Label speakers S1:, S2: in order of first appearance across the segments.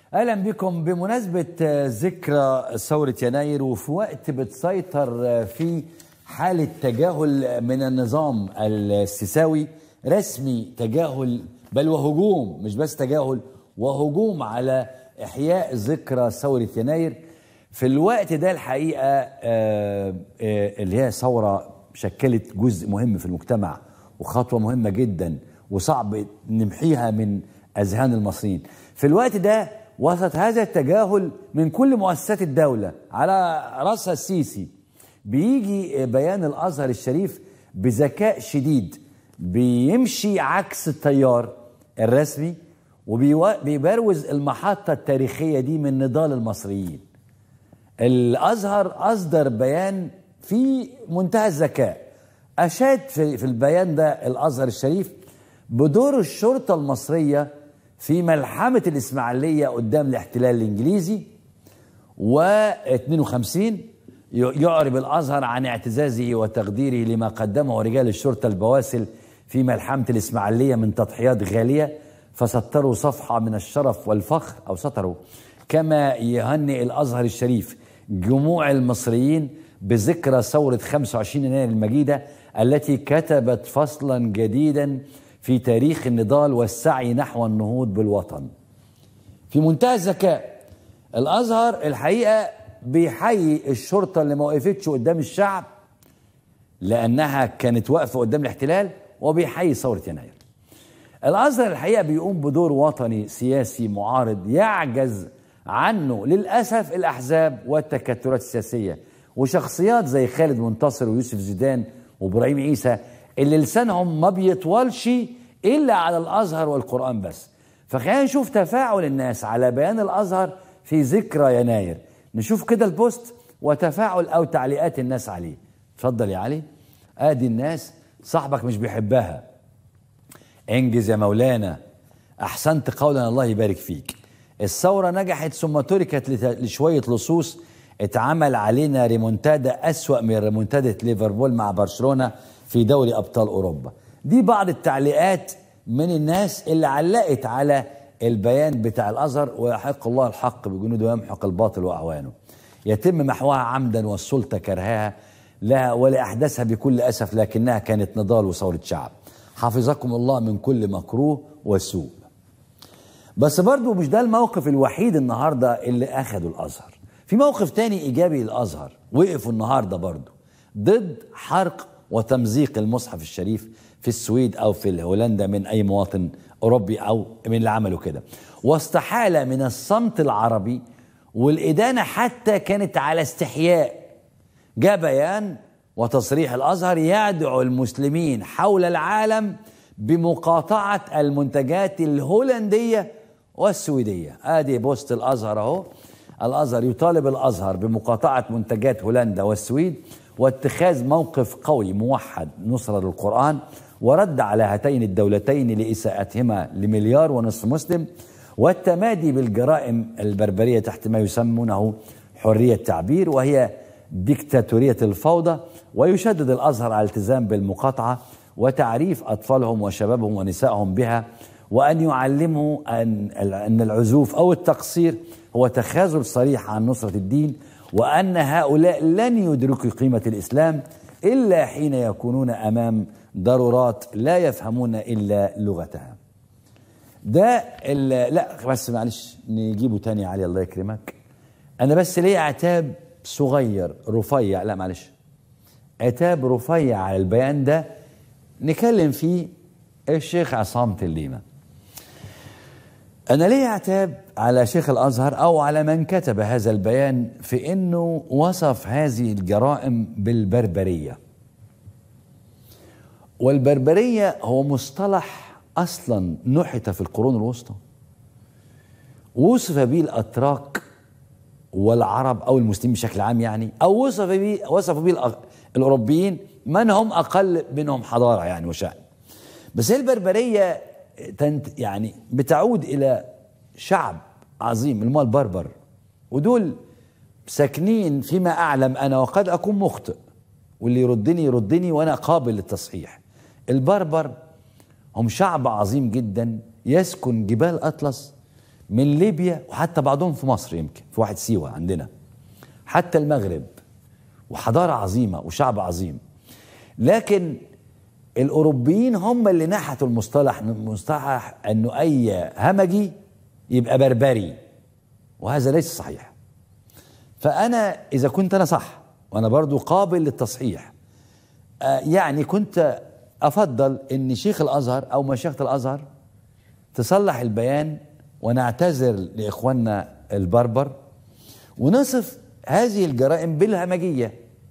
S1: اهلا بكم بمناسبه ذكرى ثوره يناير وفي وقت بتسيطر فيه حاله تجاهل من النظام السيساوي رسمي تجاهل بل وهجوم مش بس تجاهل وهجوم على احياء ذكرى ثوره يناير في الوقت ده الحقيقه آه، آه، اللي هي ثوره شكلت جزء مهم في المجتمع وخطوه مهمه جدا وصعب نمحيها من اذهان المصريين في الوقت ده وسط هذا التجاهل من كل مؤسسات الدوله على راسها السيسي بيجي بيان الازهر الشريف بذكاء شديد بيمشي عكس التيار الرسمي وبيبروز المحطه التاريخيه دي من نضال المصريين الازهر اصدر بيان في منتهى الذكاء اشاد في, في البيان ده الازهر الشريف بدور الشرطه المصريه في ملحمه الاسماعيليه قدام الاحتلال الانجليزي و 52 يعرب الازهر عن اعتزازه وتقديره لما قدمه رجال الشرطه البواسل في ملحمه الاسماعيليه من تضحيات غاليه فسطروا صفحه من الشرف والفخر او سطروا كما يهنئ الازهر الشريف جموع المصريين بذكرى ثوره 25 يناير المجيده التي كتبت فصلا جديدا في تاريخ النضال والسعي نحو النهوض بالوطن. في منتهى الذكاء الازهر الحقيقه بيحيي الشرطه اللي ما وقفتش قدام الشعب لانها كانت واقفه قدام الاحتلال وبيحيي ثوره يناير. الازهر الحقيقه بيقوم بدور وطني سياسي معارض يعجز عنه للاسف الاحزاب والتكتلات السياسيه وشخصيات زي خالد منتصر ويوسف زيدان وابراهيم عيسى اللي لسانهم ما بيطولش الا على الازهر والقران بس فخلينا نشوف تفاعل الناس على بيان الازهر في ذكرى يناير نشوف كده البوست وتفاعل او تعليقات الناس عليه اتفضل يا علي ادي الناس صاحبك مش بيحبها انجز يا مولانا احسنت قولا الله يبارك فيك الثوره نجحت ثم تركت لشويه لصوص اتعمل علينا ريمونتادا اسوا من ريمونتادا ليفربول مع برشلونه في دوري ابطال اوروبا دي بعض التعليقات من الناس اللي علقت على البيان بتاع الازهر ويحق الله الحق بجنوده ويمحق الباطل واعوانه يتم محوها عمدا والسلطه كرهها لها ولاحداثها بكل اسف لكنها كانت نضال وثوره شعب حفظكم الله من كل مكروه وسوء بس برضو مش ده الموقف الوحيد النهارده اللي اخده الازهر في موقف تاني ايجابي للازهر وقفوا النهارده برضو ضد حرق وتمزيق المصحف الشريف في السويد او في هولندا من اي مواطن اوروبي او من اللي عملوا كده واستحاله من الصمت العربي والادانه حتى كانت على استحياء جاء بيان وتصريح الازهر يدعو المسلمين حول العالم بمقاطعه المنتجات الهولنديه والسويديه ادي بوست الازهر اهو الازهر يطالب الازهر بمقاطعه منتجات هولندا والسويد واتخاذ موقف قوي موحد نصرة للقرآن ورد على هاتين الدولتين لإساءتهما لمليار ونصف مسلم والتمادي بالجرائم البربرية تحت ما يسمونه حرية التعبير وهي ديكتاتورية الفوضى ويشدد الأزهر على الالتزام بالمقاطعة وتعريف أطفالهم وشبابهم ونسائهم بها وأن يعلموا أن أن العزوف أو التقصير هو تخاذل صريح عن نصرة الدين وأن هؤلاء لن يدركوا قيمة الإسلام إلا حين يكونون أمام ضرورات لا يفهمون إلا لغتها ده لا بس معلش نجيبه تاني علي الله يكرمك أنا بس ليه عتاب صغير رفيع لا معلش عتاب رفيع على البيان ده نكلم فيه الشيخ عصام تليمه أنا ليه أعتاب على شيخ الأزهر أو على من كتب هذا البيان في أنه وصف هذه الجرائم بالبربرية والبربرية هو مصطلح أصلا نحت في القرون الوسطى وصف به الأتراك والعرب أو المسلمين بشكل عام يعني أو وصف به وصف به الأوروبيين من هم أقل منهم حضارة يعني وشأن بس هي البربرية تنت يعني بتعود الى شعب عظيم اللي البربر ودول ساكنين فيما اعلم انا وقد اكون مخطئ واللي يردني يردني وانا قابل للتصحيح البربر هم شعب عظيم جدا يسكن جبال اطلس من ليبيا وحتى بعضهم في مصر يمكن في واحد سيوة عندنا حتى المغرب وحضارة عظيمة وشعب عظيم لكن الأوروبيين هم اللي نحتوا المصطلح مصطلح أنه أي همجي يبقى بربري وهذا ليس صحيح فأنا إذا كنت أنا صح وأنا برضو قابل للتصحيح آه يعني كنت أفضل أن شيخ الأزهر أو مشيخة الأزهر تصلح البيان ونعتذر لإخواننا البربر ونصف هذه الجرائم بالهمجية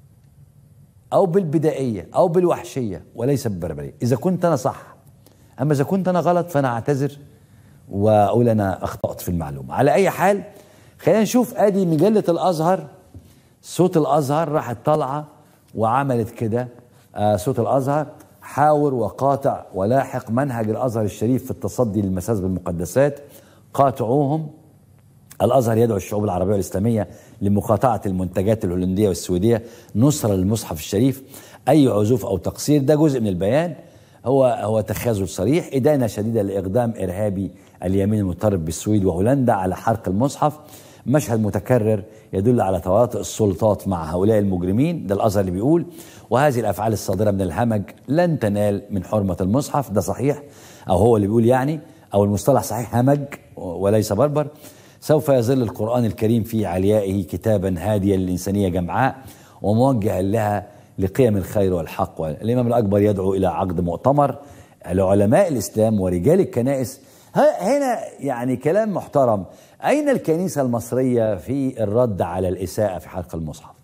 S1: أو بالبدائية أو بالوحشية وليس بالبربرية إذا كنت أنا صح أما إذا كنت أنا غلط فأنا أعتذر وأقول أنا أخطأت في المعلومة على أي حال خلينا نشوف أدي مجلة الأزهر صوت الأزهر راحت طالعة وعملت كده آه صوت الأزهر حاور وقاطع ولاحق منهج الأزهر الشريف في التصدي للمساس بالمقدسات قاطعوهم الازهر يدعو الشعوب العربيه والاسلاميه لمقاطعه المنتجات الهولنديه والسويديه نصره للمصحف الشريف اي عزوف او تقصير ده جزء من البيان هو هو تخاذل صريح ادانه شديده لاقدام ارهابي اليمين المتطرف بالسويد وهولندا على حرق المصحف مشهد متكرر يدل على تواطؤ السلطات مع هؤلاء المجرمين ده الازهر اللي بيقول وهذه الافعال الصادره من الهمج لن تنال من حرمه المصحف ده صحيح او هو اللي بيقول يعني او المصطلح صحيح همج وليس بربر سوف يظل القرآن الكريم في عليائه كتابا هاديا للإنسانية جمعاء وموجها لها لقيم الخير والحق الإمام الأكبر يدعو إلى عقد مؤتمر لعلماء الإسلام ورجال الكنائس هنا يعني كلام محترم أين الكنيسة المصرية في الرد على الإساءة في حلق المصحف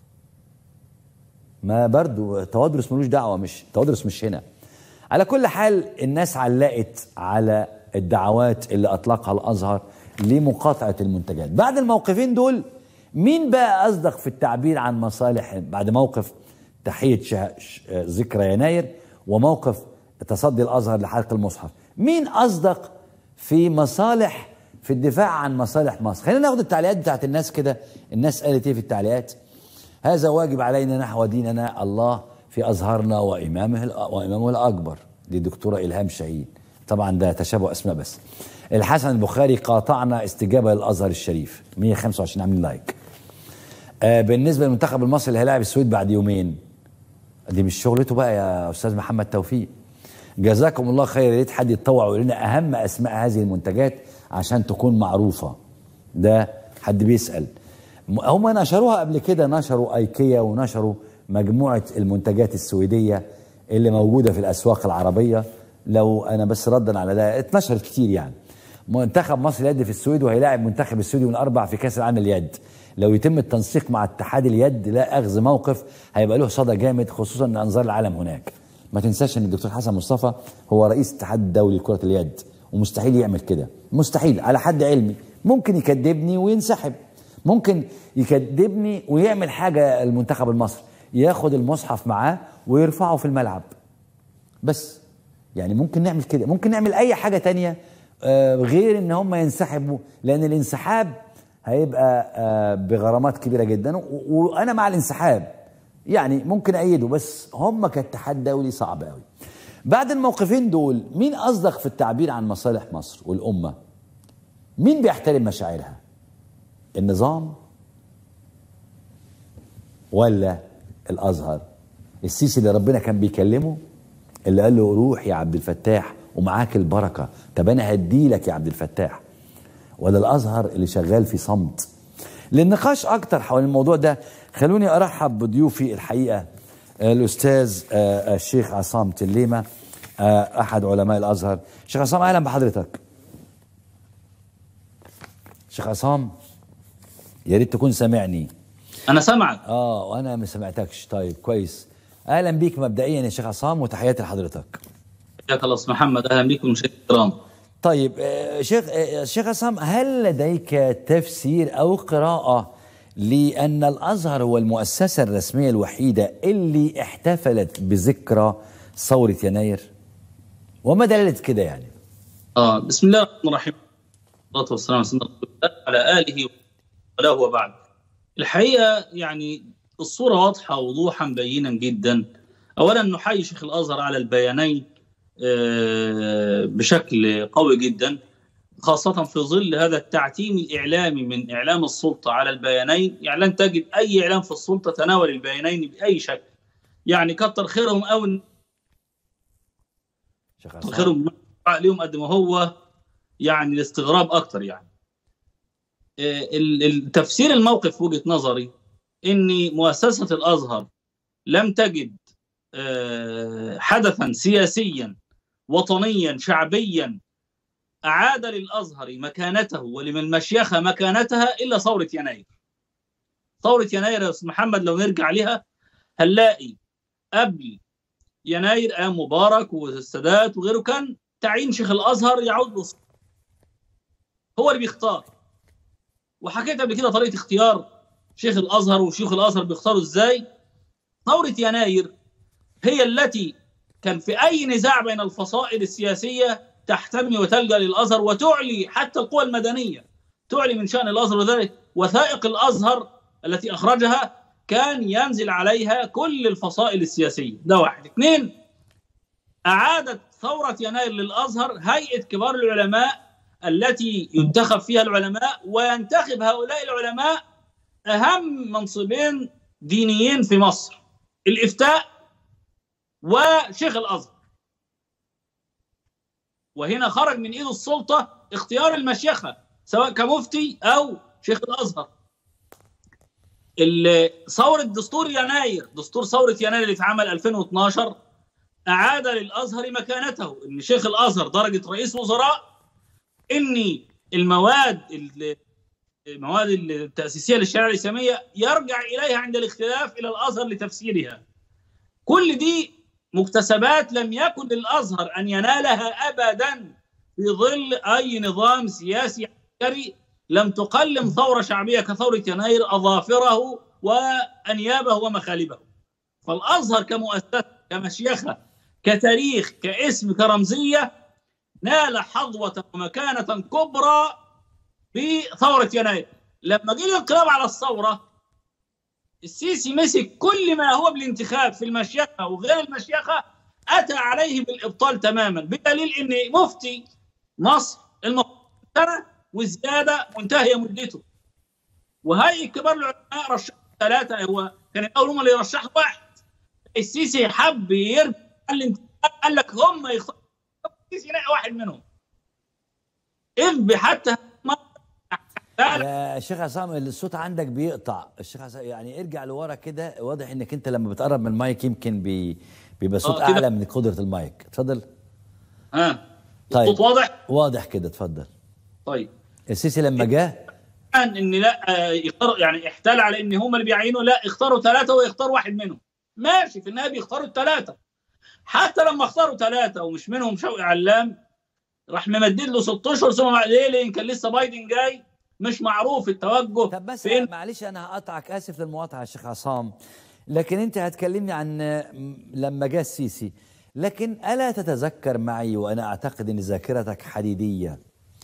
S1: ما برضو توادرس ملوش دعوة مش توادرس مش هنا على كل حال الناس علقت على الدعوات اللي أطلقها الأزهر لمقاطعة المنتجات بعد الموقفين دول مين بقى أصدق في التعبير عن مصالح بعد موقف تحية شه... ش... ذكرى يناير وموقف تصدي الأزهر لحرق المصحف مين أصدق في مصالح في الدفاع عن مصالح مصر خلينا ناخد التعليقات بتاعت الناس كده الناس قالت ايه في التعليقات هذا واجب علينا نحو ديننا الله في أزهرنا وإمامه وإمامه الأكبر دي دكتورة إلهام شاهين طبعا ده تشابه أسماء بس الحسن البخاري قاطعنا استجابه للازهر الشريف 125 عاملين لايك آه بالنسبه للمنتخب المصري اللي هيلاعب السويد بعد يومين دي مش شغلته بقى يا استاذ محمد توفيق جزاكم الله خير يا ريت حد يتطوع ويقول لنا اهم اسماء هذه المنتجات عشان تكون معروفه ده حد بيسال هم نشروها قبل كده نشروا ايكيا ونشروا مجموعه المنتجات السويديه اللي موجوده في الاسواق العربيه لو انا بس ردا على ده اتنشرت كتير يعني منتخب مصر اليد في السويد وهيلاعب منتخب السويد من الاربع في كاس العالم اليد لو يتم التنسيق مع اتحاد اليد لا اخذ موقف هيبقى له صدى جامد خصوصا ان انظار العالم هناك ما تنساش ان الدكتور حسن مصطفى هو رئيس الاتحاد الدولي لكره اليد ومستحيل يعمل كده مستحيل على حد علمي ممكن يكذبني وينسحب ممكن يكذبني ويعمل حاجه المنتخب المصري ياخد المصحف معاه ويرفعه في الملعب بس يعني ممكن نعمل كده ممكن نعمل اي حاجه تانية غير ان هم ينسحبوا لان الانسحاب هيبقى بغرامات كبيره جدا وانا مع الانسحاب يعني ممكن ايده بس هم كاتحاد دولي صعب قوي بعد الموقفين دول مين اصدق في التعبير عن مصالح مصر والامه مين بيحترم مشاعرها النظام ولا الازهر السيسي اللي ربنا كان بيكلمه اللي قال له روح يا عبد الفتاح ومعاك البركة طب أنا هديلك يا عبد الفتاح ولا الأزهر اللي شغال في صمت للنقاش أكتر حول الموضوع ده خلوني أرحب بضيوفي الحقيقة الأستاذ الشيخ عصام تليمة أحد علماء الأزهر شيخ عصام أهلا بحضرتك شيخ عصام يا ريت تكون سامعني
S2: أنا سامعك
S1: اه وانا ما سمعتكش طيب كويس اهلا بيك مبدئيا يا شيخ عصام وتحياتي لحضرتك
S2: حياك الله استاذ محمد اهلا بكم مشاهدينا الكرام
S1: طيب آه، شيخ آه، شيخ عصام هل لديك تفسير او قراءه لان الازهر هو المؤسسه الرسميه الوحيده اللي احتفلت بذكرى ثوره يناير وما دلاله كده يعني
S2: آه بسم الله الرحمن الرحيم والصلاة والسلام على سيدنا رسول الله على آله وله وبعد الحقيقة يعني الصورة واضحة وضوحا بينا جدا أولا نحيي شيخ الأزهر على البيانين آه، بشكل قوي جدا خاصة في ظل هذا التعتيم الإعلامي من إعلام السلطة على البيانين يعني لن تجد أي إعلام في السلطة تناول البيانين بأي شكل يعني كتر خيرهم أو كتر خيرهم عليهم قد ما هو يعني الاستغراب أكتر يعني التفسير الموقف وجهة نظري إن مؤسسة الأزهر لم تجد حدثا سياسيا وطنيا شعبيا أعاد للأزهر مكانته ولمن المشيخة مكانتها إلا ثورة يناير ثورة يناير يا أستاذ محمد لو نرجع لها هنلاقي قبل يناير أيام مبارك والسادات وغيره كان تعيين شيخ الأزهر يعود له هو اللي بيختار وحكيت قبل كده طريقة اختيار شيخ الأزهر وشيوخ الأزهر بيختاروا إزاي ثورة يناير هي التي كان في أي نزاع بين الفصائل السياسية تحتمي وتلجا للازهر وتعلي حتى القوى المدنيه تعلي من شان الازهر وذلك وثائق الازهر التي اخرجها كان ينزل عليها كل الفصائل السياسيه ده واحد اثنين اعادت ثوره يناير للازهر هيئه كبار العلماء التي ينتخب فيها العلماء وينتخب هؤلاء العلماء اهم منصبين دينيين في مصر الافتاء وشيخ الازهر وهنا خرج من ايد السلطه اختيار المشيخه سواء كمفتي او شيخ الازهر ثوره دستور يناير دستور ثوره يناير اللي اتعمل 2012 اعاد للازهر مكانته ان شيخ الازهر درجه رئيس وزراء ان المواد المواد التاسيسيه للشريعه الاسلاميه يرجع اليها عند الاختلاف الى الازهر لتفسيرها كل دي مكتسبات لم يكن للازهر ان ينالها ابدا في ظل اي نظام سياسي عسكري لم تقلم ثوره شعبيه كثوره يناير اظافره وانيابه ومخالبه. فالازهر كمؤسسه كمشيخه كتاريخ كاسم كرمزيه نال حظوه ومكانه كبرى بثوره يناير. لما جه الانقلاب على الثوره السيسي مسك كل ما هو بالانتخاب في المشيخة وغير المشيخة أتى عليه بالإبطال تماما بدليل أن مفتي مصر سنة وزيادة منتهية مدته وهي كبار العلماء رشحوا ثلاثة هو كان الأول هم اللي يرشحوا واحد السيسي حب يرجع الانتخاب قال لك هم يختاروا السيسي يلاقي واحد منهم إذ حتى
S1: يا شيخ عصام الصوت عندك بيقطع الشيخ عصام يعني ارجع لورا كده واضح انك انت لما بتقرب من المايك يمكن بي بيبقى صوت اعلى من قدره المايك اتفضل
S2: ها طيب الصوت واضح
S1: واضح كده اتفضل
S2: طيب
S1: السيسي لما جه
S2: ان ان لا يختار يعني احتال على ان هم اللي بيعينوا لا اختاروا ثلاثه ويختار واحد منهم ماشي في النهايه بيختاروا الثلاثه حتى لما اختاروا ثلاثه ومش منهم شوقي علام راح ممدد له ست اشهر ثم ليه لان كان لسه بايدن جاي مش معروف التوجه
S1: طب بس فين؟ معلش انا هقطعك اسف للمقاطعه يا شيخ عصام لكن انت هتكلمني عن لما جاء السيسي لكن الا تتذكر معي وانا اعتقد ان ذاكرتك حديديه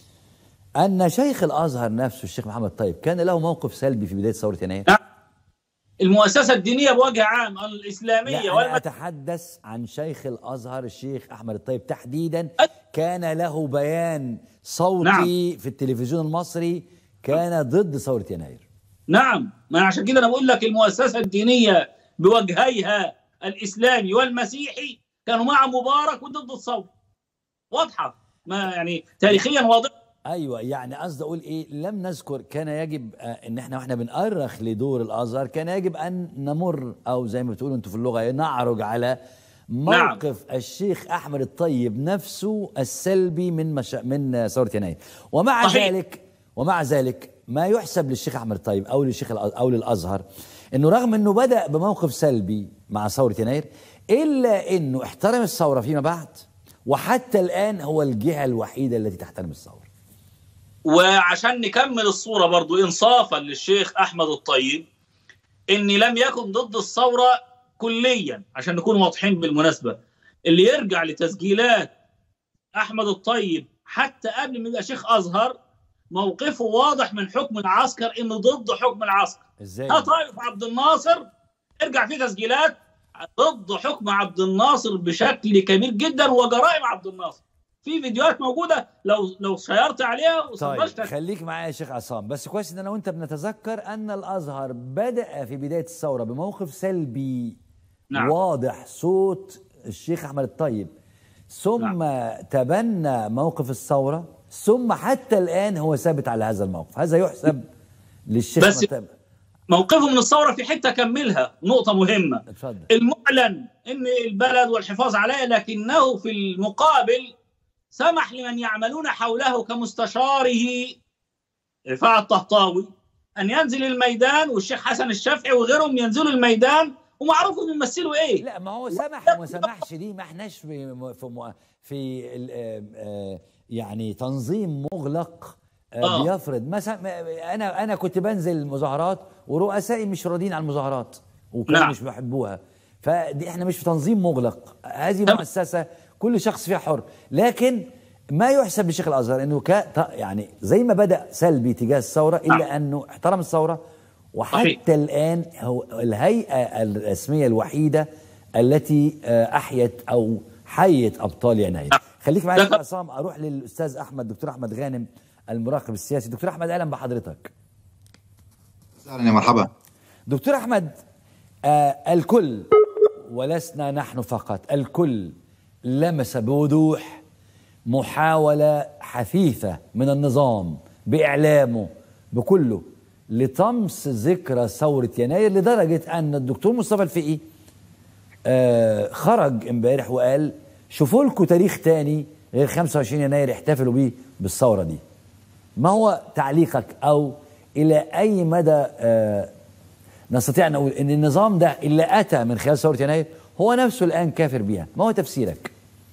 S1: ان شيخ الازهر نفسه الشيخ محمد طيب كان له موقف سلبي في بدايه ثوره يناير
S2: المؤسسه الدينيه بوجه عام الاسلاميه
S1: لا أنا اتحدث عن شيخ الازهر الشيخ احمد الطيب تحديدا كان له بيان صوتي نعم. في التلفزيون المصري كان ضد ثورة يناير
S2: نعم ما عشان كده أنا بقول لك المؤسسة الدينية بوجهيها الإسلامي والمسيحي كانوا مع مبارك وضد الثورة واضحة ما يعني تاريخيا واضح
S1: ايوه يعني قصدي اقول ايه لم نذكر كان يجب ان احنا واحنا بنأرخ لدور الازهر كان يجب ان نمر او زي ما بتقولوا انتوا في اللغه نعرج على موقف نعم. الشيخ احمد الطيب نفسه السلبي من مش... من ثوره يناير ومع صحيح. ذلك ومع ذلك ما يحسب للشيخ احمد الطيب او للشيخ او للازهر انه رغم انه بدا بموقف سلبي مع ثوره يناير الا انه احترم الثوره فيما بعد وحتى الان هو الجهه الوحيده التي تحترم الثوره
S2: وعشان نكمل الصوره برضو انصافا للشيخ احمد الطيب اني لم يكن ضد الثوره كليا عشان نكون واضحين بالمناسبه اللي يرجع لتسجيلات احمد الطيب حتى قبل ما يبقى شيخ ازهر موقفه واضح من حكم العسكر انه ضد حكم العسكر
S1: ازاي
S2: طائف عبد الناصر ارجع في تسجيلات ضد حكم عبد الناصر بشكل كبير جدا وجرائم عبد الناصر في فيديوهات موجوده لو لو شيرت عليها
S1: طيب
S2: وسرشت
S1: خليك معايا يا شيخ عصام بس كويس ان انا وانت بنتذكر ان الازهر بدا في بدايه الثوره بموقف سلبي
S2: نعم.
S1: واضح صوت الشيخ احمد الطيب ثم تبنى موقف الثوره ثم حتى الان هو ثابت على هذا الموقف هذا يحسب للشيخ
S2: بس-
S1: أحمد الطيب.
S2: موقفه من الثوره في حته كملها نقطه مهمه
S1: اتفضل
S2: المعلن ان البلد والحفاظ عليها لكنه في المقابل سمح لمن يعملون حوله كمستشاره رفاعة الطهطاوي ان ينزل الميدان والشيخ حسن الشافعي وغيرهم ينزلوا الميدان ومعروف انهم يمثلوا ايه
S1: لا ما هو سمح وما سمحش دي ما احناش في في مو- في ال- آه، آه، يعني تنظيم مغلق آه،
S2: آه.
S1: بيفرض مثلا ما- انا انا كنت بنزل مظاهرات ورؤسائي مش راضيين على المظاهرات وكانوا
S2: نعم.
S1: مش بيحبوها فدي احنا مش في تنظيم مغلق هذه
S2: تمام.
S1: مؤسسه كل شخص فيها حر لكن ما يحسب لشيخ الازهر انه كا ط- يعني زي ما بدا سلبي تجاه الثوره الا
S2: نعم.
S1: انه احترم الثوره وحتى
S2: صحيح.
S1: الآن هو الهيئة الرسمية الوحيدة التي آه، أحيت أو حيت أبطال يناير
S2: نعم.
S1: خليك معايا يا
S2: ده-
S1: عصام أروح للأستاذ أحمد دكتور أحمد غانم المراقب السياسي دكتور أحمد أهلا بحضرتك
S3: اهلا يا مرحبا
S1: دكتور أحمد آه الكل ولسنا نحن فقط الكل لمس بوضوح محاولة حثيثة من النظام بإعلامه بكله لطمس ذكرى ثورة يناير لدرجة أن الدكتور مصطفى الفقي آه خرج امبارح وقال شوفوا لكم تاريخ تاني غير 25 يناير احتفلوا بيه بالثورة دي ما هو تعليقك أو إلى أي مدى آه نستطيع أن نقول أن النظام ده اللي أتى من خلال ثورة يناير هو نفسه الآن كافر بها ما هو تفسيرك؟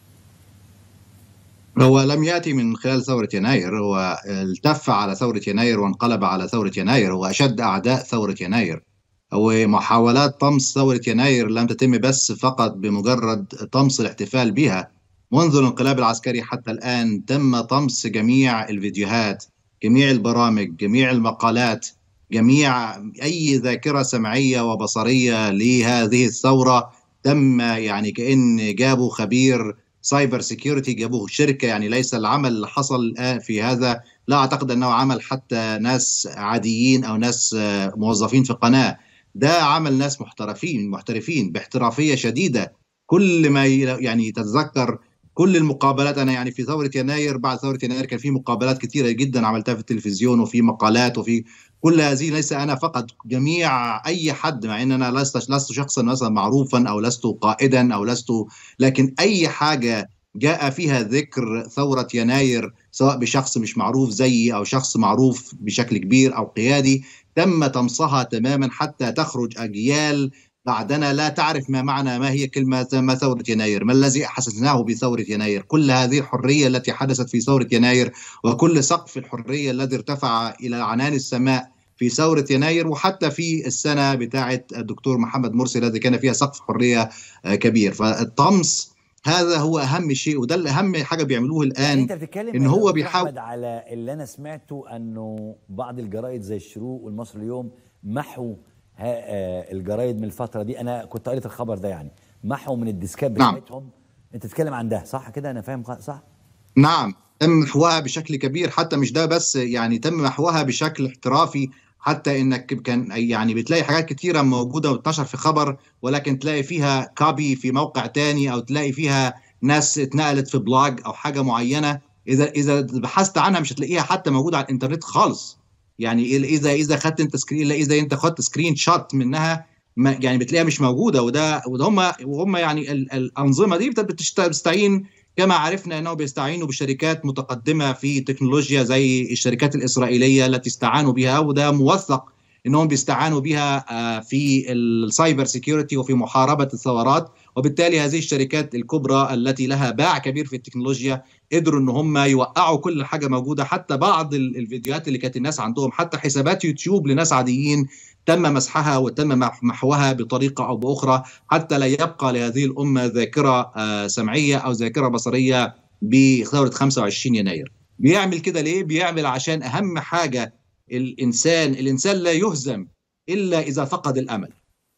S3: هو لم ياتي من خلال ثوره يناير هو التف على ثوره يناير وانقلب على ثوره يناير هو اشد اعداء ثوره يناير هو محاولات طمس ثوره يناير لم تتم بس فقط بمجرد طمس الاحتفال بها منذ الانقلاب العسكري حتى الان تم طمس جميع الفيديوهات جميع البرامج جميع المقالات جميع اي ذاكره سمعيه وبصريه لهذه الثوره تم يعني كان جابوا خبير سايبر سيكيورتي جابوه شركه يعني ليس العمل اللي حصل الان في هذا لا اعتقد انه عمل حتى ناس عاديين او ناس آه، موظفين في قناه ده عمل ناس محترفين محترفين باحترافيه شديده كل ما ي- يعني تتذكر كل المقابلات انا يعني في ثوره يناير بعد ثوره يناير كان في مقابلات كثيره جدا عملتها في التلفزيون وفي مقالات وفي كل هذه ليس انا فقط جميع اي حد مع ان انا لست لست شخصا مثلا معروفا او لست قائدا او لست لكن اي حاجه جاء فيها ذكر ثوره يناير سواء بشخص مش معروف زيي او شخص معروف بشكل كبير او قيادي تم طمسها تماما حتى تخرج اجيال بعدنا لا تعرف ما معنى ما هي كلمة ما ثورة يناير ما الذي أحسسناه بثورة يناير كل هذه الحرية التي حدثت في ثورة يناير وكل سقف الحرية الذي ارتفع إلى عنان السماء في ثورة يناير وحتى في السنة بتاعة الدكتور محمد مرسي الذي كان فيها سقف حرية آه، كبير فالطمس هذا هو أهم شيء وده الأهم حاجة بيعملوه
S1: يعني
S3: الآن
S1: انت بتتكلم
S3: إن
S1: يا
S3: هو
S1: دكتور
S3: بيحاول-
S1: أحمد على اللي انا سمعته انه بعض الجرايد زي الشروق والمصري اليوم محوا ها آه الجرايد من الفتره دي انا كنت قريت الخبر ده يعني محوا من الديسكات
S3: نعم.
S1: بتاعتهم انت تتكلم عن ده صح كده انا فاهم خ- صح
S3: نعم تم محوها بشكل كبير حتى مش ده بس يعني تم محوها بشكل احترافي حتى انك كان يعني بتلاقي حاجات كتيره موجوده وتنشر في خبر ولكن تلاقي فيها كوبي في موقع تاني او تلاقي فيها ناس اتنقلت في بلوج او حاجه معينه اذا اذا بحثت عنها مش هتلاقيها حتى موجوده على الانترنت خالص يعني اذا اذا خدت انت سكرين لا اذا انت خدت سكرين شوت منها ما يعني بتلاقيها مش موجوده وده وده هم وهم يعني ال- الانظمه دي بتشت- بتستعين كما عرفنا انه بيستعينوا بشركات متقدمه في تكنولوجيا زي الشركات الاسرائيليه التي استعانوا بها وده موثق انهم بيستعانوا بها آه، في السايبر سيكيورتي وفي محاربه الثورات وبالتالي هذه الشركات الكبرى التي لها باع كبير في التكنولوجيا قدروا ان هم يوقعوا كل حاجه موجوده حتى بعض ال- الفيديوهات اللي كانت الناس عندهم حتى حسابات يوتيوب لناس عاديين تم مسحها وتم مح- محوها بطريقه او باخرى حتى لا يبقى لهذه الامه ذاكره آه، سمعيه او ذاكره بصريه بثوره 25 يناير. بيعمل كده ليه؟ بيعمل عشان اهم حاجه الانسان الانسان لا يهزم الا اذا فقد الامل.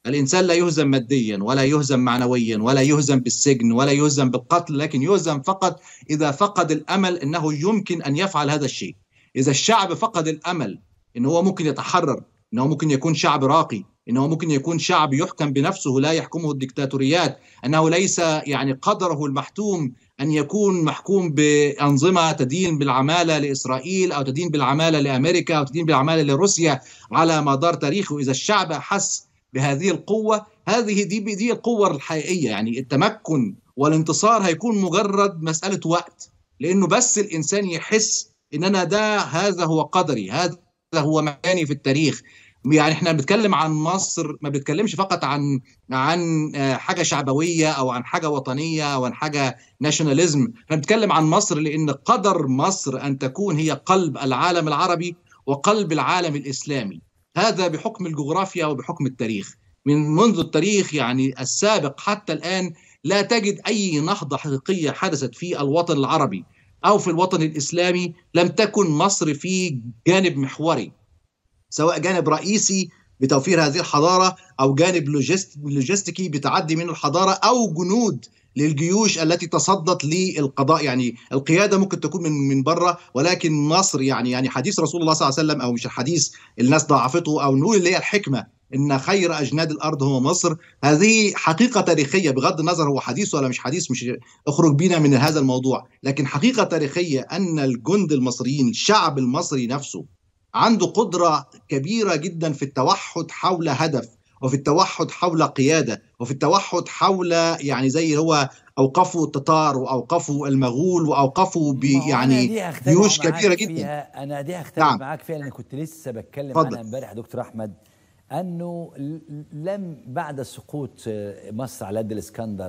S3: الإنسان لا يهزم ماديا ولا يهزم معنويا ولا يهزم بالسجن ولا يهزم بالقتل لكن يهزم فقط إذا فقد الأمل أنه يمكن أن يفعل هذا الشيء إذا الشعب فقد الأمل أنه هو ممكن يتحرر أنه ممكن يكون شعب راقي انه ممكن يكون شعب يحكم بنفسه لا يحكمه الدكتاتوريات انه ليس يعني قدره المحتوم ان يكون محكوم بانظمه تدين بالعماله لاسرائيل او تدين بالعماله لامريكا او تدين بالعماله لروسيا على مدار تاريخه اذا الشعب حس بهذه القوه هذه دي دي القوه الحقيقيه يعني التمكن والانتصار هيكون مجرد مساله وقت لانه بس الانسان يحس ان انا ده هذا هو قدري هذا هو مكاني في التاريخ يعني احنا بنتكلم عن مصر ما بنتكلمش فقط عن عن حاجه شعبويه او عن حاجه وطنيه او عن حاجه ناشوناليزم احنا بنتكلم عن مصر لان قدر مصر ان تكون هي قلب العالم العربي وقلب العالم الاسلامي هذا بحكم الجغرافيا وبحكم التاريخ من منذ التاريخ يعني السابق حتى الان لا تجد اي نهضه حقيقيه حدثت في الوطن العربي او في الوطن الاسلامي لم تكن مصر في جانب محوري سواء جانب رئيسي بتوفير هذه الحضاره او جانب لوجستيكي بتعدي من الحضاره او جنود للجيوش التي تصدت للقضاء يعني القياده ممكن تكون من من بره ولكن مصر يعني يعني حديث رسول الله صلى الله عليه وسلم او مش الحديث الناس ضعفته او نقول اللي هي الحكمه ان خير اجناد الارض هو مصر هذه حقيقه تاريخيه بغض النظر هو حديث ولا مش حديث مش اخرج بينا من هذا الموضوع لكن حقيقه تاريخيه ان الجند المصريين الشعب المصري نفسه عنده قدرة كبيرة جدا في التوحد حول هدف وفي التوحد حول قيادة وفي التوحد حول يعني زي هو أوقفوا التتار وأوقفوا المغول وأوقفوا يعني جيوش كبيرة جدا
S1: فيها أنا دي أختلف نعم. معاك فيها لأن كنت لسه بتكلم فضل. عنها امبارح دكتور أحمد أنه لم بعد سقوط مصر على يد الإسكندر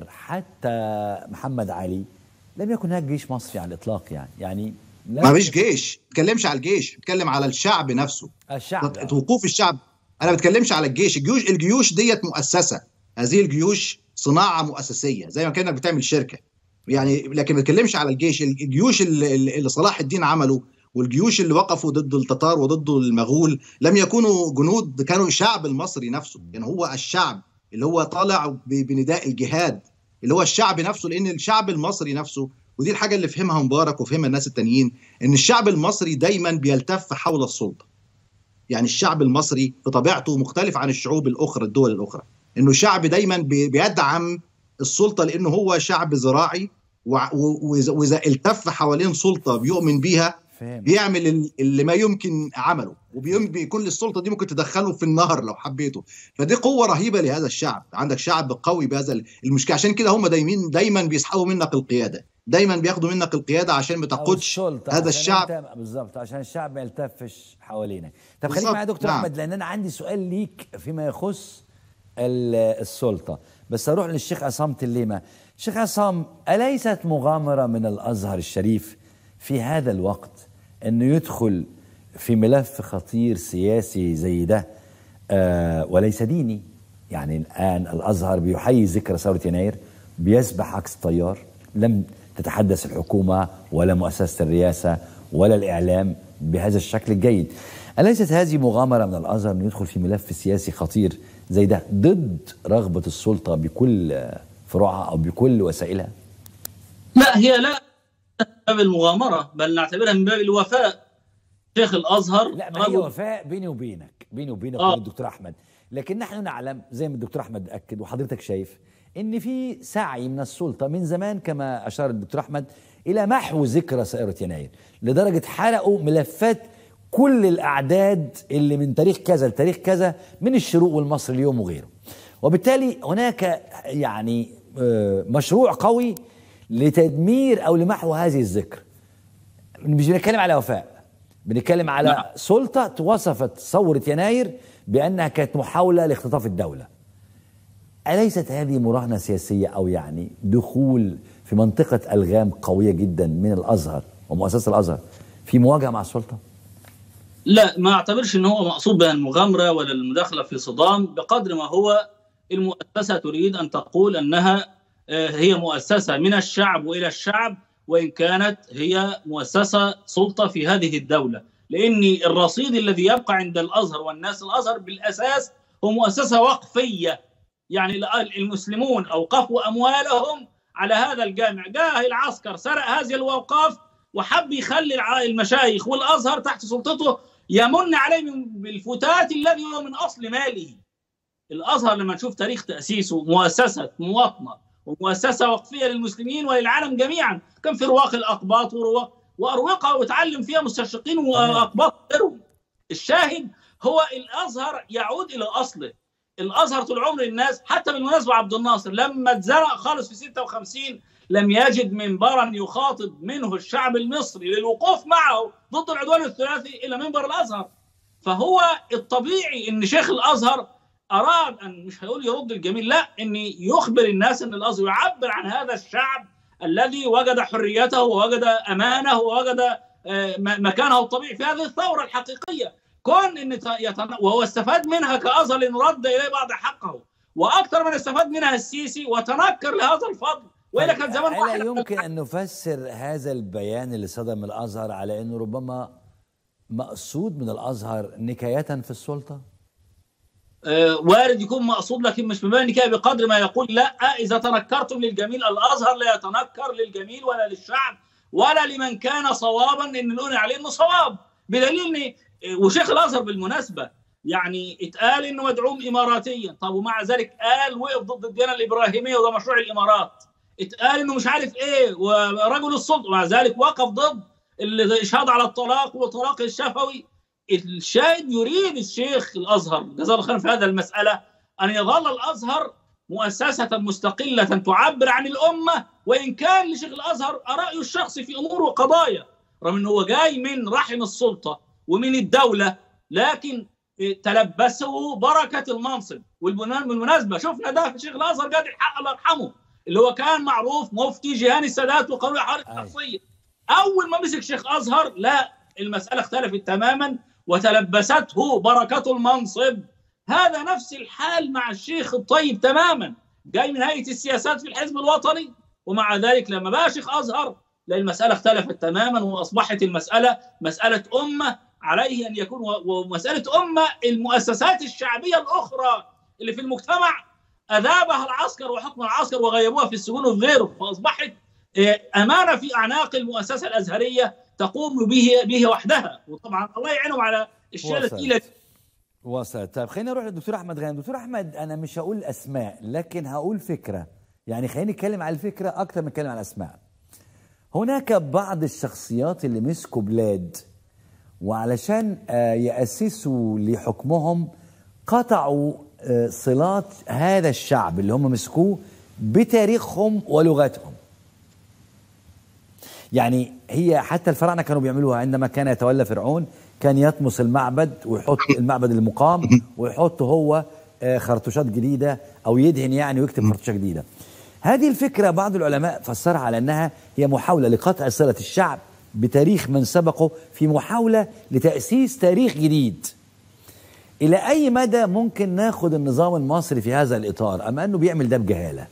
S1: حتى محمد علي لم يكن هناك جيش مصري على الإطلاق يعني يعني
S3: ما فيش جيش ما بتكلمش على الجيش بتكلم على الشعب نفسه
S1: الشعب
S3: وقوف الشعب انا ما بتكلمش على الجيش الجيوش الجيوش ديت مؤسسه هذه الجيوش صناعه مؤسسيه زي ما كانك بتعمل شركه يعني لكن ما بتكلمش على الجيش الجيوش اللي, اللي صلاح الدين عمله والجيوش اللي وقفوا ضد التتار وضد المغول لم يكونوا جنود كانوا الشعب المصري نفسه يعني هو الشعب اللي هو طالع بنداء الجهاد اللي هو الشعب نفسه لان الشعب المصري نفسه ودي الحاجه اللي فهمها مبارك وفهمها الناس التانيين ان الشعب المصري دايما بيلتف حول السلطه يعني الشعب المصري بطبيعته مختلف عن الشعوب الاخرى الدول الاخرى انه الشعب دايما بيدعم السلطه لانه هو شعب زراعي واذا التف حوالين سلطه بيؤمن بيها فهم. بيعمل اللي ما يمكن عمله وبيكون للسلطه دي ممكن تدخله في النهر لو حبيته فدي قوه رهيبه لهذا الشعب عندك شعب قوي بهذا المشكله عشان كده هم دايما دايما بيسحبوا منك القياده دايما بياخدوا منك القياده عشان ما تقودش هذا الشعب
S1: بالظبط عشان الشعب ما يلتفش حوالينك طب خليك معايا دكتور نعم. احمد لان انا عندي سؤال ليك فيما يخص السلطه بس اروح للشيخ عصام تليمه شيخ عصام اليست مغامره من الازهر الشريف في هذا الوقت انه يدخل في ملف خطير سياسي زي ده آه وليس ديني يعني الان الازهر بيحيي ذكرى ثوره يناير بيسبح عكس التيار لم تتحدث الحكومه ولا مؤسسه الرئاسه ولا الاعلام بهذا الشكل الجيد اليست هذه مغامره من الازهر انه يدخل في ملف سياسي خطير زي ده ضد رغبه السلطه بكل فروعها او بكل وسائلها
S2: لا هي لا باب المغامره بل نعتبرها من باب الوفاء شيخ الازهر
S1: لا ما هي وفاء بيني وبينك بيني وبينك آه. الدكتور احمد لكن نحن نعلم زي ما الدكتور احمد اكد وحضرتك شايف ان في سعي من السلطه من زمان كما اشار الدكتور احمد الى محو ذكرى ثوره يناير لدرجه حرقوا ملفات كل الاعداد اللي من تاريخ كذا لتاريخ كذا من الشروق والمصري اليوم وغيره وبالتالي هناك يعني مشروع قوي لتدمير او لمحو هذه الذكرى مش بنتكلم على وفاء بنتكلم على نعم. سلطه وصفت ثوره يناير بانها كانت محاوله لاختطاف الدوله أليست هذه مراهنة سياسية أو يعني دخول في منطقة ألغام قوية جدا من الأزهر ومؤسسة الأزهر في مواجهة مع السلطة؟
S2: لا ما أعتبرش أن هو مقصود بها المغامرة ولا المداخلة في صدام بقدر ما هو المؤسسة تريد أن تقول أنها هي مؤسسة من الشعب وإلى الشعب وإن كانت هي مؤسسة سلطة في هذه الدولة لأن الرصيد الذي يبقى عند الأزهر والناس الأزهر بالأساس هو مؤسسة وقفية يعني المسلمون أوقفوا أموالهم على هذا الجامع جاء العسكر سرق هذه الأوقاف وحب يخلي المشايخ والأزهر تحت سلطته يمن عليه بالفتات الذي هو من أصل ماله الأزهر لما نشوف تاريخ تأسيسه مؤسسة مواطنة ومؤسسة وقفية للمسلمين وللعالم جميعا كان في رواق الأقباط ورواق وأروقة وتعلم فيها مستشرقين وأقباط غيرهم الشاهد هو الازهر يعود الى اصله الازهر طول عمر الناس حتى بالمناسبه عبد الناصر لما اتزرع خالص في 56 لم يجد منبرا يخاطب منه الشعب المصري للوقوف معه ضد العدوان الثلاثي الى منبر الازهر فهو الطبيعي ان شيخ الازهر اراد ان مش هيقول يرد الجميل لا ان يخبر الناس ان الازهر يعبر عن هذا الشعب الذي وجد حريته ووجد امانه ووجد مكانه الطبيعي في هذه الثوره الحقيقيه كون ان يتن... وهو استفاد منها كازهر لانه رد اليه بعض حقه واكثر من استفاد منها السيسي وتنكر لهذا الفضل والا كان زمان
S1: لا يمكن ان نفسر هذا البيان اللي صدر من الازهر على انه ربما مقصود من الازهر نكايه في السلطه
S2: آه وارد يكون مقصود لكن مش بمعنى نكايه بقدر ما يقول لا اذا تنكرتم للجميل الازهر لا يتنكر للجميل ولا للشعب ولا لمن كان صوابا ان نقول عليه انه صواب بدليل ان وشيخ الازهر بالمناسبه يعني اتقال انه مدعوم اماراتيا طب ومع ذلك قال وقف ضد الديانه الابراهيميه وده مشروع الامارات اتقال انه مش عارف ايه ورجل السلطه ومع ذلك وقف ضد الاشهاد على الطلاق والطلاق الشفوي الشاهد يريد الشيخ الازهر جزاه الله خيرا في هذا المساله ان يظل الازهر مؤسسه مستقله تعبر عن الامه وان كان لشيخ الازهر رايه الشخصي في امور وقضايا رغم انه هو جاي من رحم السلطه ومن الدولة لكن تلبسه بركة المنصب والمناسبة شفنا ده في شيخ الأزهر قاد الحق الله يرحمه اللي هو كان معروف مفتي جهان السادات وقانون الحرب الشخصية أول ما مسك شيخ أزهر لا المسألة اختلفت تماما وتلبسته بركة المنصب هذا نفس الحال مع الشيخ الطيب تماما جاي من هيئة السياسات في الحزب الوطني ومع ذلك لما بقى شيخ أزهر لا المسألة اختلفت تماما وأصبحت المسألة مسألة أمة عليه ان يكون ومساله امه المؤسسات الشعبيه الاخرى اللي في المجتمع اذابها العسكر وحكم العسكر وغيبوها في السجون وغيره فاصبحت امانه في اعناق المؤسسه الازهريه تقوم به به وحدها وطبعا الله يعينهم على الشيله الثقيله
S1: وصلت طيب خلينا نروح للدكتور احمد غانم دكتور احمد انا مش هقول اسماء لكن هقول فكره يعني خلينا نتكلم على الفكره اكتر من نتكلم على الاسماء هناك بعض الشخصيات اللي مسكوا بلاد وعلشان يأسسوا لحكمهم قطعوا صلات هذا الشعب اللي هم مسكوه بتاريخهم ولغتهم يعني هي حتى الفراعنه كانوا بيعملوها عندما كان يتولى فرعون كان يطمس المعبد ويحط المعبد المقام ويحط هو خرطوشات جديده او يدهن يعني ويكتب خرطوشه جديده. هذه الفكره بعض العلماء فسرها على انها هي محاوله لقطع صله الشعب بتاريخ من سبقه في محاولة لتأسيس تاريخ جديد إلى أي مدى ممكن ناخد النظام المصري في هذا الإطار أما أنه بيعمل ده بجهالة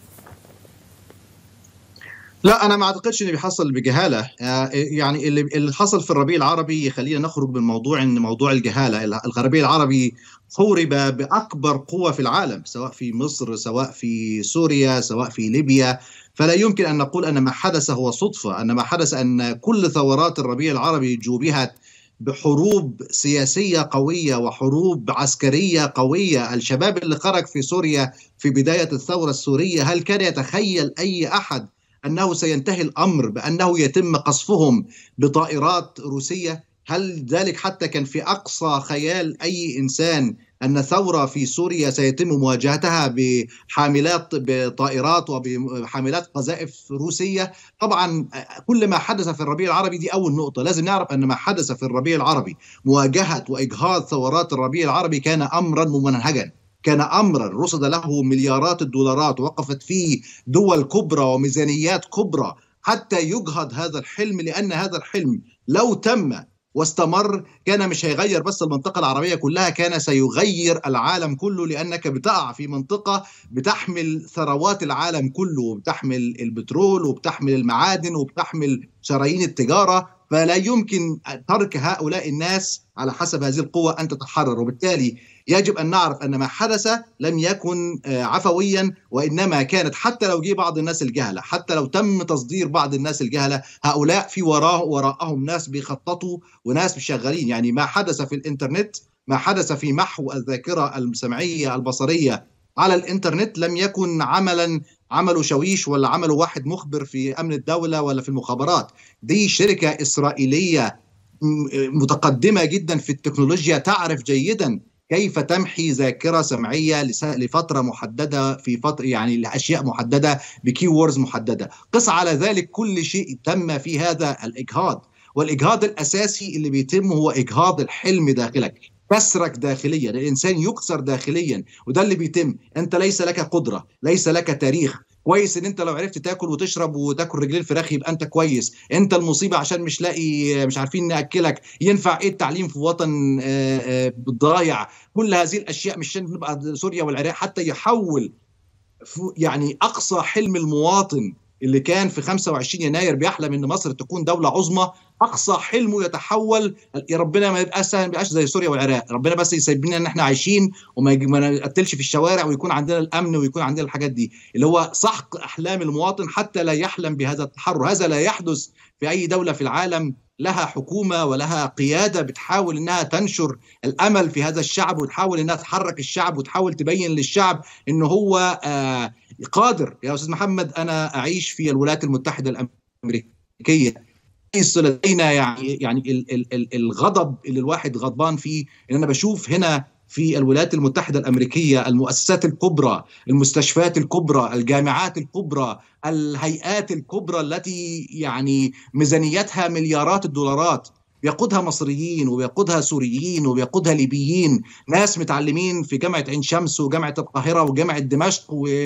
S3: لا انا ما اعتقدش انه بيحصل بجهاله يعني اللي اللي حصل في الربيع العربي يخلينا نخرج من موضوع ان موضوع الجهاله الربيع العربي حورب باكبر قوه في العالم سواء في مصر سواء في سوريا سواء في ليبيا فلا يمكن ان نقول ان ما حدث هو صدفه ان ما حدث ان كل ثورات الربيع العربي جوبهت بحروب سياسيه قويه وحروب عسكريه قويه، الشباب اللي خرج في سوريا في بدايه الثوره السوريه هل كان يتخيل اي احد انه سينتهي الامر بانه يتم قصفهم بطائرات روسيه؟ هل ذلك حتى كان في اقصى خيال اي انسان ان ثوره في سوريا سيتم مواجهتها بحاملات بطائرات وبحاملات قذائف روسيه طبعا كل ما حدث في الربيع العربي دي اول نقطه لازم نعرف ان ما حدث في الربيع العربي مواجهه واجهاض ثورات الربيع العربي كان امرا ممنهجا كان امرا رصد له مليارات الدولارات وقفت فيه دول كبرى وميزانيات كبرى حتى يجهض هذا الحلم لان هذا الحلم لو تم واستمر كان مش هيغير بس المنطقة العربية كلها كان سيغير العالم كله لأنك بتقع في منطقة بتحمل ثروات العالم كله بتحمل البترول وبتحمل المعادن وبتحمل شرايين التجارة فلا يمكن ترك هؤلاء الناس على حسب هذه القوة أن تتحرر وبالتالي يجب أن نعرف أن ما حدث لم يكن عفويا وإنما كانت حتى لو جه بعض الناس الجهلة حتى لو تم تصدير بعض الناس الجهلة هؤلاء في وراه وراءهم ناس بيخططوا وناس شغالين يعني ما حدث في الإنترنت ما حدث في محو الذاكرة السمعية البصرية على الإنترنت لم يكن عملا عملوا شويش ولا عملوا واحد مخبر في امن الدوله ولا في المخابرات دي شركه اسرائيليه متقدمه جدا في التكنولوجيا تعرف جيدا كيف تمحي ذاكره سمعيه لفتره محدده في فتره يعني لاشياء محدده بكي ووردز محدده قص على ذلك كل شيء تم في هذا الاجهاض والاجهاض الاساسي اللي بيتم هو اجهاض الحلم داخلك كسرك داخليا الانسان يكسر داخليا وده اللي بيتم انت ليس لك قدره ليس لك تاريخ كويس ان انت لو عرفت تاكل وتشرب وتاكل رجلين فراخ يبقى انت كويس انت المصيبه عشان مش لاقي مش عارفين ناكلك ينفع ايه التعليم في وطن ضايع كل هذه الاشياء مش عشان نبقى سوريا والعراق حتى يحول يعني اقصى حلم المواطن اللي كان في 25 يناير بيحلم ان مصر تكون دوله عظمى اقصى حلمه يتحول يا ربنا ما يبقاش سهل ما يبقاش زي سوريا والعراق ربنا بس يسيب لنا ان احنا عايشين وما نقتلش في الشوارع ويكون عندنا الامن ويكون عندنا الحاجات دي اللي هو سحق احلام المواطن حتى لا يحلم بهذا التحرر هذا لا يحدث في اي دوله في العالم لها حكومه ولها قياده بتحاول انها تنشر الامل في هذا الشعب وتحاول انها تحرك الشعب وتحاول تبين للشعب ان هو آه قادر يا استاذ محمد انا اعيش في الولايات المتحده الامريكيه ليس لدينا يعني يعني ال ال ال الغضب اللي الواحد غضبان فيه ان انا بشوف هنا في الولايات المتحده الامريكيه المؤسسات الكبرى، المستشفيات الكبرى، الجامعات الكبرى، الهيئات الكبرى التي يعني ميزانيتها مليارات الدولارات بيقودها مصريين وبيقودها سوريين وبيقودها ليبيين ناس متعلمين في جامعه عين شمس وجامعه القاهره وجامعه دمشق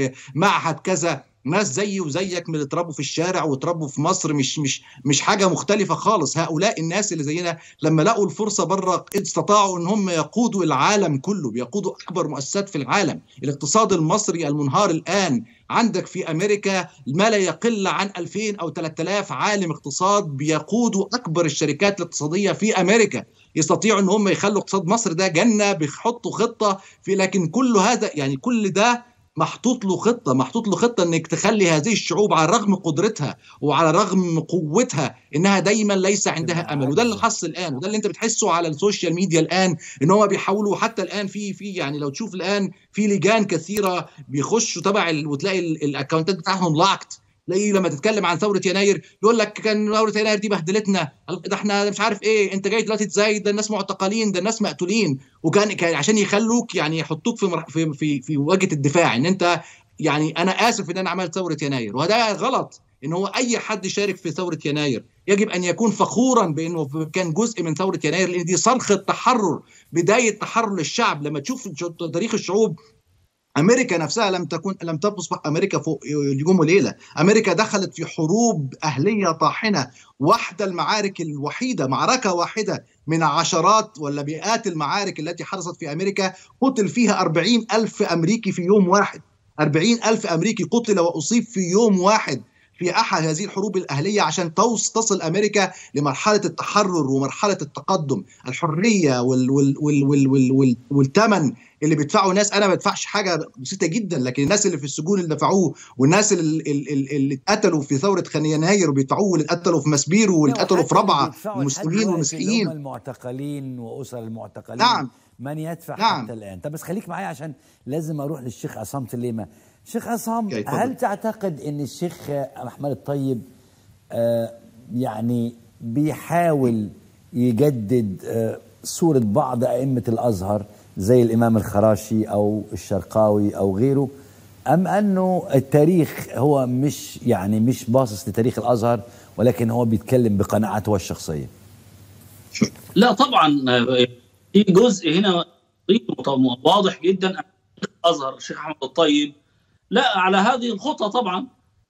S3: ومعهد كذا ناس زيي وزيك من اتربوا في الشارع واتربوا في مصر مش مش مش حاجه مختلفه خالص هؤلاء الناس اللي زينا لما لقوا الفرصه بره استطاعوا ان هم يقودوا العالم كله بيقودوا اكبر مؤسسات في العالم الاقتصاد المصري المنهار الان عندك في امريكا ما لا يقل عن 2000 او 3000 عالم اقتصاد بيقودوا اكبر الشركات الاقتصاديه في امريكا يستطيعوا ان هم يخلوا اقتصاد مصر ده جنه بيحطوا خطه في لكن كل هذا يعني كل ده محطوط له خطه محطوط له خطه انك تخلي هذه الشعوب على رغم قدرتها وعلى رغم قوتها انها دايما ليس عندها امل وده اللي حصل الان وده اللي انت بتحسه على السوشيال ميديا الان ان هم بيحاولوا حتى الان في في يعني لو تشوف الان في لجان كثيره بيخشوا تبع وتلاقي الاكونتات بتاعهم لاكت تلاقيه لما تتكلم عن ثوره يناير يقول لك كان ثوره يناير دي بهدلتنا ده احنا مش عارف ايه انت جاي دلوقتي تزايد ده الناس معتقلين ده الناس مقتولين وكان كان عشان يخلوك يعني يحطوك في في في, في واجهه الدفاع ان انت يعني انا اسف ان انا عملت ثوره يناير وده غلط ان هو اي حد شارك في ثوره يناير يجب ان يكون فخورا بانه كان جزء من ثوره يناير لان دي صرخه تحرر بدايه تحرر للشعب لما تشوف تاريخ الشعوب امريكا نفسها لم تكن لم تصبح امريكا فوق يوم وليله، امريكا دخلت في حروب اهليه طاحنه، واحده المعارك الوحيده معركه واحده من عشرات ولا مئات المعارك التي حدثت في امريكا قتل فيها 40 الف امريكي في يوم واحد، 40 الف امريكي قتل واصيب في يوم واحد في احد هذه الحروب الاهليه عشان تصل امريكا لمرحله التحرر ومرحله التقدم، الحريه وال وال وال وال وال وال والثمن اللي بيدفعوا ناس انا ما بدفعش حاجه بسيطه جدا لكن الناس اللي في السجون اللي دفعوه والناس اللي, اللي, اللي اتقتلوا في ثوره يناير وبيدفعوه واللي اتقتلوا في مسبيرو واللي اتقتلوا في ربعه المسلمين والمسيحيين
S1: المعتقلين واسر المعتقلين
S3: نعم
S1: من يدفع
S3: نعم.
S1: حتى الان طب بس خليك معايا عشان لازم اروح للشيخ عصام تليمه شيخ عصام هل تعتقد ان الشيخ احمد الطيب آه يعني بيحاول يجدد آه صوره بعض ائمه الازهر زي الامام الخراشي او الشرقاوي او غيره ام انه التاريخ هو مش يعني مش باصص لتاريخ الازهر ولكن هو بيتكلم بقناعته الشخصيه
S2: لا طبعا في جزء هنا واضح جدا الازهر الشيخ احمد الطيب لا على هذه الخطى طبعا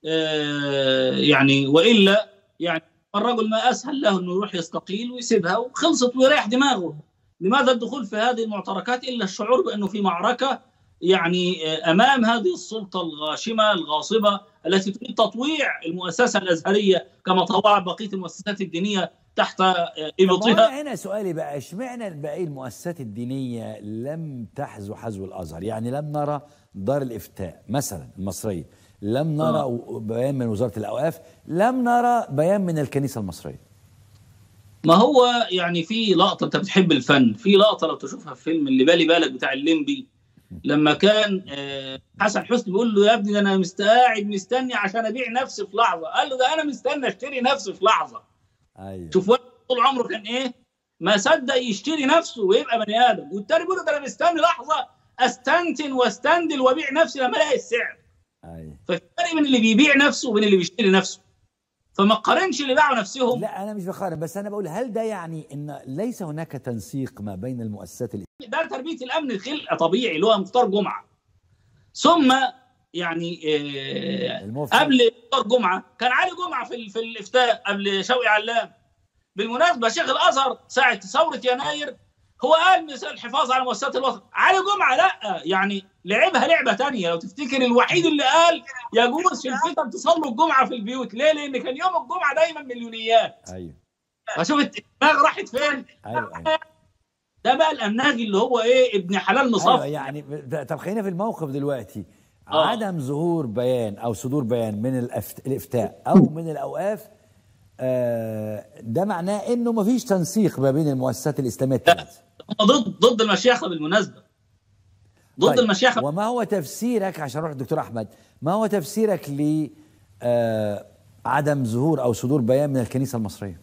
S2: يعني والا يعني الرجل ما اسهل له انه يروح يستقيل ويسيبها وخلصت ويريح دماغه لماذا الدخول في هذه المعتركات الا الشعور بانه في معركه يعني امام هذه السلطه الغاشمه الغاصبه التي تريد تطويع المؤسسه الازهريه كما طوعت بقيه المؤسسات الدينيه تحت آه،
S1: طب ما
S2: ابطها
S1: هو هنا سؤالي بقى اشمعنى باقي المؤسسات الدينيه لم تحذو حذو الازهر يعني لم نرى دار الافتاء مثلا المصريه لم نرى
S2: آه.
S1: بيان من وزاره الاوقاف لم نرى بيان من الكنيسه المصريه
S2: ما هو يعني في لقطه انت بتحب الفن في لقطه لو تشوفها في فيلم اللي بالي بالك بتاع الليمبي لما كان آه، حسن حسني بيقول له يا ابني ده انا مست- قاعد مستني عشان ابيع نفسي في لحظه قال له ده انا مستني اشتري نفسي في لحظه
S1: ايوه
S2: شوف واحد طول عمره كان ايه ما صدق يشتري نفسه ويبقى بني ادم والتاني بيقول له ده انا مستني لحظه استنتن واستندل وابيع نفسي لما الاقي السعر
S1: ايوه
S2: ففي فرق بين اللي بيبيع نفسه وبين اللي بيشتري نفسه فما تقارنش اللي باعوا نفسهم
S1: لا انا مش بقارن بس انا بقول هل ده يعني ان ليس هناك تنسيق ما بين المؤسسات الإسلامية؟
S2: ده تربيه الامن خلقه طبيعي اللي هو مختار جمعه ثم يعني آه،
S1: المفتي.
S2: قبل مختار جمعه كان علي جمعه في ال- في الافتاء قبل شوقي علام بالمناسبه شيخ الازهر ساعه ثوره يناير هو قال مثال الحفاظ على مؤسسات الوطن علي جمعه لا يعني لعبها لعبه تانية لو تفتكر الوحيد اللي قال يجوز في الفتن تصلوا الجمعه في البيوت ليه لان كان يوم الجمعه دايما مليونيات
S1: ايوه
S2: فشوف الدماغ راحت فين
S1: ايوه ايوه
S2: ده بقى الامناجي اللي هو ايه ابن حلال مصفى
S1: ايوه يعني ب- طب خلينا في الموقف دلوقتي
S2: آه.
S1: عدم ظهور بيان او صدور بيان من الأفت... الافتاء او من الاوقاف آه ده معناه انه مفيش تنسيق ما بين المؤسسات الاسلاميه الثلاث
S2: هم ضد ضد المشيخه بالمناسبه ضد
S1: طيب،
S2: المشيخه
S1: وما هو تفسيرك عشان اروح للدكتور احمد ما هو تفسيرك ل آه عدم ظهور او صدور بيان من الكنيسه المصريه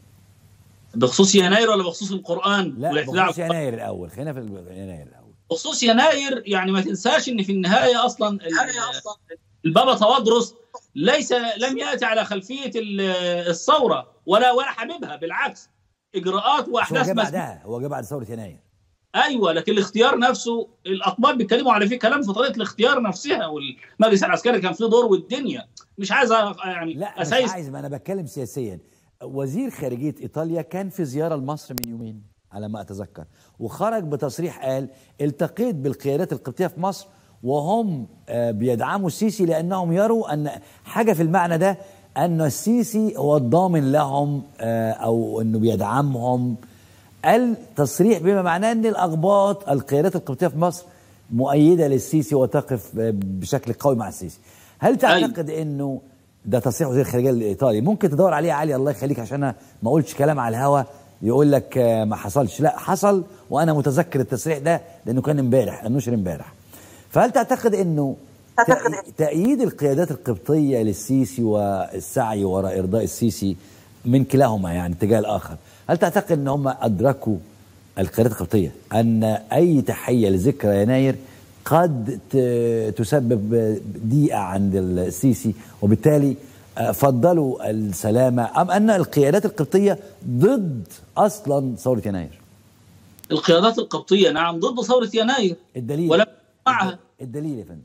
S2: بخصوص يناير ولا بخصوص القران
S1: لا
S2: والاعتداء
S1: بخصوص
S2: على
S1: يناير الاول خلينا في ال- يناير الاول
S2: بخصوص يناير يعني ما تنساش ان في النهايه اصلا ال- البابا توادرس ليس لم ياتي على خلفيه ال- الثوره ولا ولا حبيبها بالعكس اجراءات
S1: بس هو
S2: واحداث
S1: جه
S2: مسبوقة.
S1: بعدها هو جه بعد ثوره يناير
S2: ايوه لكن الاختيار نفسه الاطباء بيتكلموا على فيه كلام في طريقه الاختيار نفسها والمجلس العسكري كان فيه دور والدنيا مش عايز أ- يعني
S1: لا مش
S2: اسايس
S1: عايز ما انا بتكلم سياسيا وزير خارجيه ايطاليا كان في زياره لمصر من يومين على ما اتذكر وخرج بتصريح قال التقيت بالقيادات القبطيه في مصر وهم آه، بيدعموا السيسي لانهم يروا ان حاجه في المعنى ده ان السيسي هو الضامن لهم آه، او انه بيدعمهم قال تصريح بما معناه ان الاقباط القيادات القبطيه في مصر مؤيده للسيسي وتقف بشكل قوي مع السيسي. هل تعتقد انه ده تصريح وزير الخارجيه الايطالي ممكن تدور عليه يا علي الله يخليك عشان انا ما اقولش كلام على الهوا يقول لك آه، ما حصلش لا حصل وانا متذكر التصريح ده لانه كان امبارح نشر امبارح. فهل تعتقد انه تأ- تأييد القيادات القبطية للسيسي والسعي وراء إرضاء السيسي من كلاهما يعني اتجاه الآخر هل تعتقد أن هم أدركوا القيادات القبطية أن أي تحية لذكرى يناير قد ت- تسبب ضيقة عند السيسي وبالتالي آه، فضلوا السلامة أم أن القيادات القبطية ضد أصلا ثورة يناير
S2: القيادات القبطيه نعم ضد ثوره يناير
S1: الدليل
S2: ولم معها
S1: الدليل يا فندم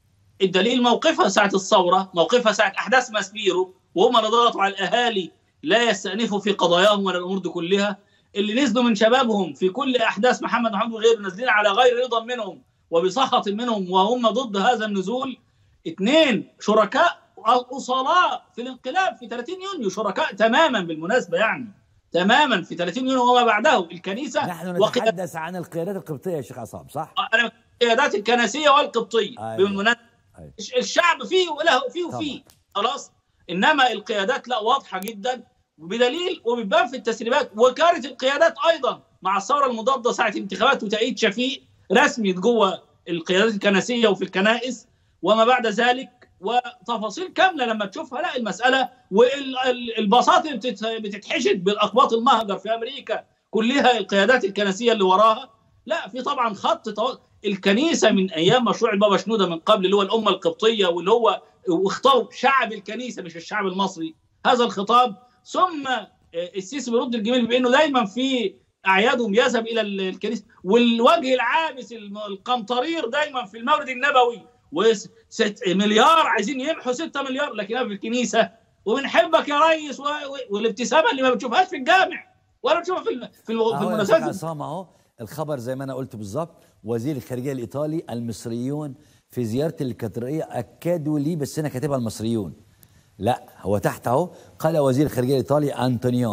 S2: الدليل موقفها ساعة الثورة موقفها ساعة أحداث ماسبيرو وهم اللي ضغطوا على الأهالي لا يستأنفوا في قضاياهم ولا الأمور دي كلها اللي نزلوا من شبابهم في كل أحداث محمد محمود وغيره نازلين على غير رضا منهم وبسخط منهم وهم ضد هذا النزول اثنين شركاء الأصلاء في الانقلاب في 30 يونيو شركاء تماما بالمناسبة يعني تماما في 30 يونيو وما بعده الكنيسة
S1: نحن
S2: وقيادات
S1: نتحدث عن القيادات القبطية يا شيخ عصام صح؟
S2: انا القيادات الكنسيه والقبطيه
S1: أيوة.
S2: بالمناسبه
S1: أيوة.
S2: الشعب فيه وله فيه
S1: طبعا.
S2: وفيه خلاص انما القيادات لا واضحه جدا وبدليل وبيبان في التسريبات وكانت القيادات ايضا مع الثوره المضاده ساعه انتخابات وتأييد شفيق رسمي جوه القيادات الكنسيه وفي الكنائس وما بعد ذلك وتفاصيل كامله لما تشوفها لا المساله والبساطه اللي بتت- بتتحشد بالاقباط المهجر في امريكا كلها القيادات الكنسيه اللي وراها لا في طبعا خط تو... الكنيسه من ايام مشروع البابا شنوده من قبل اللي هو الامه القبطيه واللي هو واختاروا شعب الكنيسه مش الشعب المصري هذا الخطاب ثم آه، السيسي بيرد الجميل بانه دايما في اعيادهم يذهب الى ال- الكنيسه والوجه العابس الم- القمطرير دايما في المورد النبوي وست مليار عايزين يمحوا 6 مليار لكنها في الكنيسه وبنحبك يا ريس و... و... والابتسامه اللي ما بتشوفهاش في الجامع ولا بتشوفها في الم... في, الم... في
S1: اهو يا شيخ
S2: المناسبات
S1: عصام اهو الخبر زي ما انا قلت بالظبط وزير الخارجيه الايطالي المصريون في زياره الكاتدرائيه اكدوا لي بس انا كاتبها المصريون لا هو تحت اهو قال وزير الخارجيه الايطالي انطونيون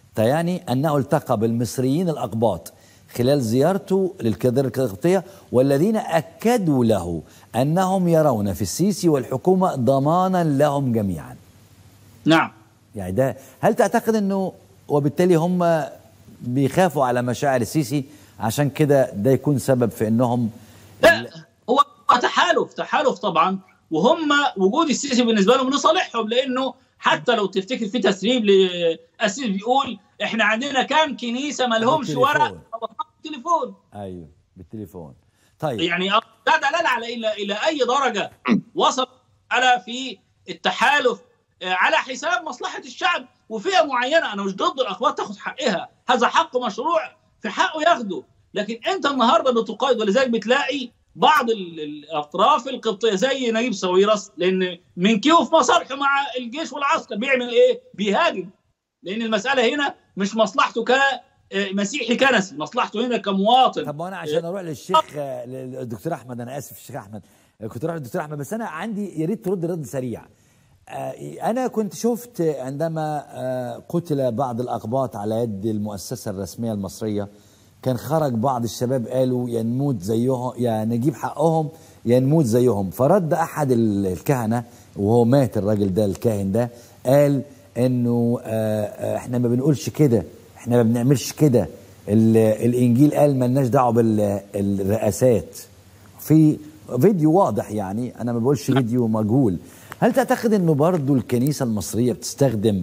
S1: تياني أنه التقى بالمصريين الأقباط خلال زيارته للكادر القبطية والذين أكدوا له أنهم يرون في السيسي والحكومة ضمانا لهم جميعا
S2: نعم
S1: يعني ده هل تعتقد أنه وبالتالي هم بيخافوا على مشاعر السيسي عشان كده ده يكون سبب في أنهم
S2: لا هو تحالف تحالف طبعا وهم وجود السيسي بالنسبه لهم لصالحهم لانه حتى لو تفتكر في تسريب للسيسي بيقول احنا عندنا كام كنيسه ما لهمش
S1: بالتليفون.
S2: ورق بالتليفون
S1: ايوه بالتليفون طيب
S2: يعني ده دلاله على الى الى اي درجه وصل على في التحالف آه، على حساب مصلحه الشعب وفئه معينه انا مش ضد الاخوات تاخد حقها هذا حق مشروع في حقه ياخده لكن انت النهارده بتقايد ولذلك بتلاقي بعض ال- الاطراف القبطيه زي نجيب ساويرس لان من كيو في مصالحه مع الجيش والعسكر بيعمل ايه؟ بيهاجم لان المساله هنا مش مصلحته كمسيحي كنسي مصلحته هنا كمواطن
S1: طب ما انا عشان اروح للشيخ آه، للدكتور احمد انا اسف الشيخ احمد آه، كنت اروح للدكتور احمد بس انا عندي يا ريت ترد رد سريع آه، انا كنت شفت عندما آه، قتل بعض الاقباط على يد المؤسسه الرسميه المصريه كان خرج بعض الشباب قالوا يا نموت زيهم يا نجيب حقهم يا نموت زيهم فرد احد ال- الكهنه وهو مات الراجل ده الكاهن ده قال انه آه، آه، احنا ما بنقولش كده احنا ما بنعملش كده ال- الانجيل قال ملناش دعوه بالرئاسات في فيديو واضح يعني انا ما بقولش فيديو مجهول هل تعتقد انه برضو الكنيسه المصريه بتستخدم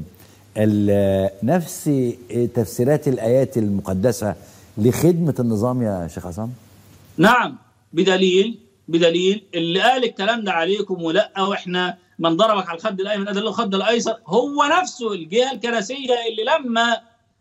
S1: ال- نفس تفسيرات الايات المقدسه لخدمه النظام يا شيخ عصام
S2: نعم بدليل بدليل اللي قال الكلام ده عليكم ولا واحنا من ضربك على الخد الايمن ادى له الخد الايسر هو نفسه الجهه الكنسيه اللي لما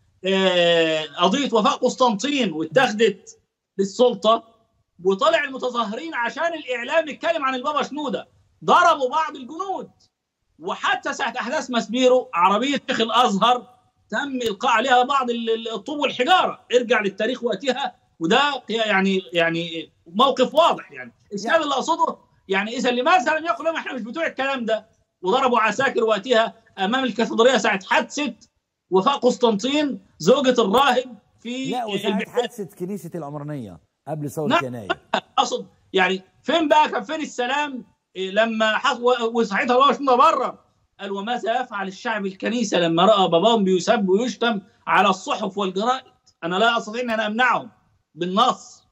S2: آه، قضيه وفاء قسطنطين واتخذت للسلطه وطلع المتظاهرين عشان الاعلام يتكلم عن البابا شنوده ضربوا بعض الجنود وحتى ساعه احداث مسبيرو عربيه شيخ الازهر تم القاء عليها بعض ال- ال- الطوب والحجاره ارجع للتاريخ وقتها وده يعني يعني موقف واضح يعني السبب اللي اقصده يعني اذا لماذا لم يقل لهم احنا مش بتوع الكلام ده وضربوا عساكر وقتها امام الكاتدرائيه ساعه حادثه وفاء قسطنطين زوجة الراهب في
S1: لا وساعه
S2: البحيرة.
S1: حادثه كنيسه العمرانيه قبل ثوره
S2: نعم.
S1: يناير
S2: اقصد يعني فين بقى كان فين السلام إيه لما حصل وساعتها بابا شنودة بره قال وماذا يفعل الشعب الكنيسه لما راى باباهم بيسب ويشتم على الصحف والجرائد انا لا استطيع ان انا امنعهم بالنص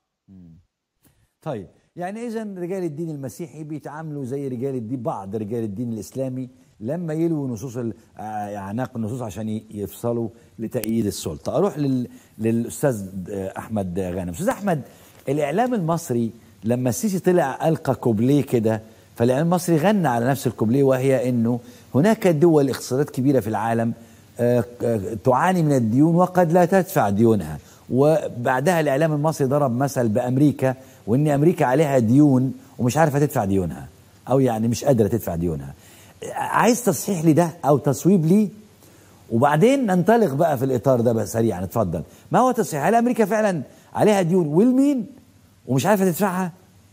S1: طيب يعني اذا رجال الدين المسيحي بيتعاملوا زي رجال الدين بعض رجال الدين الاسلامي لما يلووا نصوص ال- آه، اعناق النصوص عشان ي- يفصلوا لتأييد السلطه اروح لل... للاستاذ آه، احمد غانم استاذ احمد الاعلام المصري لما السيسي طلع القى كوبليه كده فالاعلام المصري غنى على نفس الكوبليه وهي انه هناك دول اقتصادات كبيره في العالم آه، آه، تعاني من الديون وقد لا تدفع ديونها وبعدها الاعلام المصري ضرب مثل بامريكا وان امريكا عليها ديون ومش عارفه تدفع ديونها او يعني مش قادره تدفع ديونها عايز تصحيح لي ده او تصويب لي وبعدين ننطلق بقى في الاطار ده بقى سريعا اتفضل ما هو تصحيح هل امريكا فعلا عليها ديون والمين ومش عارفه تدفعها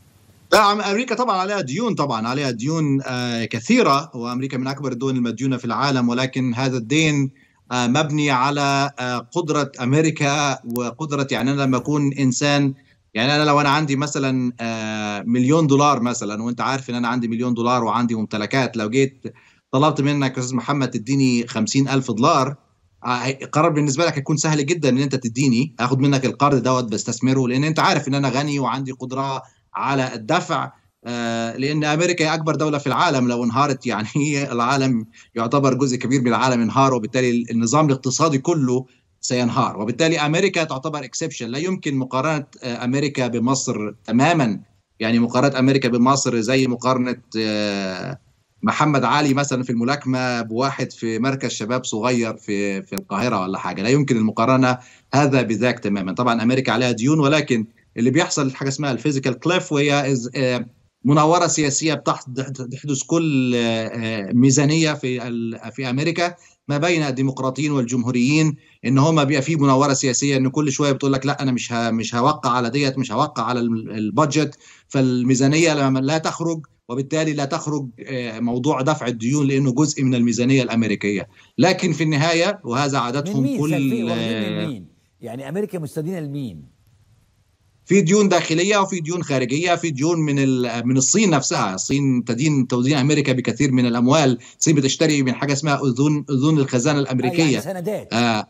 S3: لا امريكا طبعا عليها ديون طبعا عليها ديون آه، كثيره وامريكا من اكبر الدول المديونه في العالم ولكن هذا الدين آه، مبني على آه، قدره امريكا وقدره يعني انا لما اكون انسان يعني انا لو انا عندي مثلا آه، مليون دولار مثلا وانت عارف ان انا عندي مليون دولار وعندي ممتلكات لو جيت طلبت منك يا استاذ محمد تديني خمسين الف دولار آه، القرار بالنسبه لك هيكون سهل جدا ان انت تديني اخد منك القرض دوت بستثمره لان انت عارف ان انا غني وعندي قدره على الدفع آه، لان امريكا هي اكبر دوله في العالم لو انهارت يعني العالم يعتبر جزء كبير من العالم انهار وبالتالي النظام الاقتصادي كله سينهار وبالتالي امريكا تعتبر اكسبشن لا يمكن مقارنه آه، امريكا بمصر تماما يعني مقارنه امريكا بمصر زي مقارنه آه، محمد علي مثلا في الملاكمه بواحد في مركز شباب صغير في في القاهره ولا حاجه لا يمكن المقارنه هذا بذاك تماما طبعا امريكا عليها ديون ولكن اللي بيحصل حاجه اسمها الفيزيكال كليف وهي إز- آه، مناوره سياسيه بتح- تحدث كل آه، آه، ميزانيه في ال- في امريكا ما بين الديمقراطيين والجمهوريين ان هم بيبقى في مناوره سياسيه ان كل شويه بتقول لك لا انا مش ه- مش هوقع على ديت مش هوقع على ال- البادجت فالميزانيه لما لا تخرج وبالتالي لا تخرج موضوع دفع الديون لانه جزء من الميزانيه الامريكيه لكن في النهايه وهذا عادتهم
S1: مين
S3: كل
S1: من مين؟ يعني امريكا مستدينه لمين؟
S3: في ديون داخليه وفي ديون خارجيه في ديون من من الصين نفسها الصين تدين تدين امريكا بكثير من الاموال الصين بتشتري من حاجه اسمها اذون اذون الخزانه الامريكيه
S1: يعني سندات
S3: آه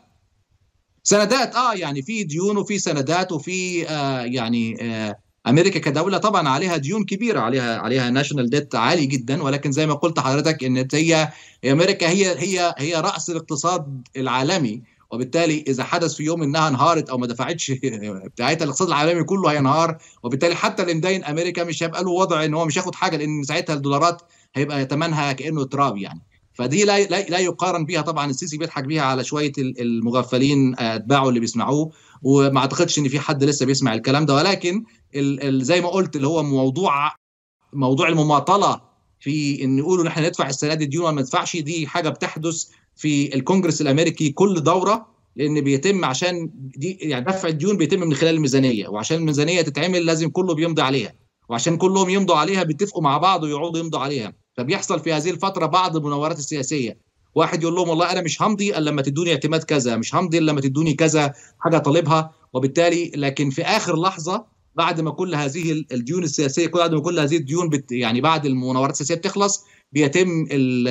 S3: سندات اه يعني في ديون وفي سندات وفي آه يعني آه امريكا كدوله طبعا عليها ديون كبيره عليها عليها ناشونال ديت عالي جدا ولكن زي ما قلت حضرتك ان هي امريكا هي هي هي راس الاقتصاد العالمي وبالتالي اذا حدث في يوم انها انهارت او ما دفعتش بتاعتها الاقتصاد العالمي كله هينهار وبالتالي حتى اللي مدين امريكا مش هيبقى له وضع ان هو مش هياخد حاجه لان ساعتها الدولارات هيبقى ثمنها كانه تراب يعني فدي لا لا, لا يقارن بيها طبعا السيسي بيضحك بيها على شويه المغفلين اتباعه اللي بيسمعوه وما اعتقدش ان في حد لسه بيسمع الكلام ده ولكن ال ال زي ما قلت اللي هو موضوع موضوع المماطله في ان يقولوا ان احنا ندفع السنه دي الديون ولا ما ندفعش دي حاجه بتحدث في الكونجرس الامريكي كل دوره لان بيتم عشان دي يعني دفع الديون بيتم من خلال الميزانيه وعشان الميزانيه تتعمل لازم كله بيمضي عليها وعشان كلهم يمضوا عليها بيتفقوا مع بعض ويقعدوا يمضوا عليها فبيحصل في هذه الفتره بعض المناورات السياسيه واحد يقول لهم والله انا مش همضي الا لما تدوني اعتماد كذا مش همضي الا لما تدوني كذا حاجه طالبها وبالتالي لكن في اخر لحظه بعد ما كل هذه الديون السياسيه بعد ما كل هذه الديون بت يعني بعد المناورات السياسيه بتخلص بيتم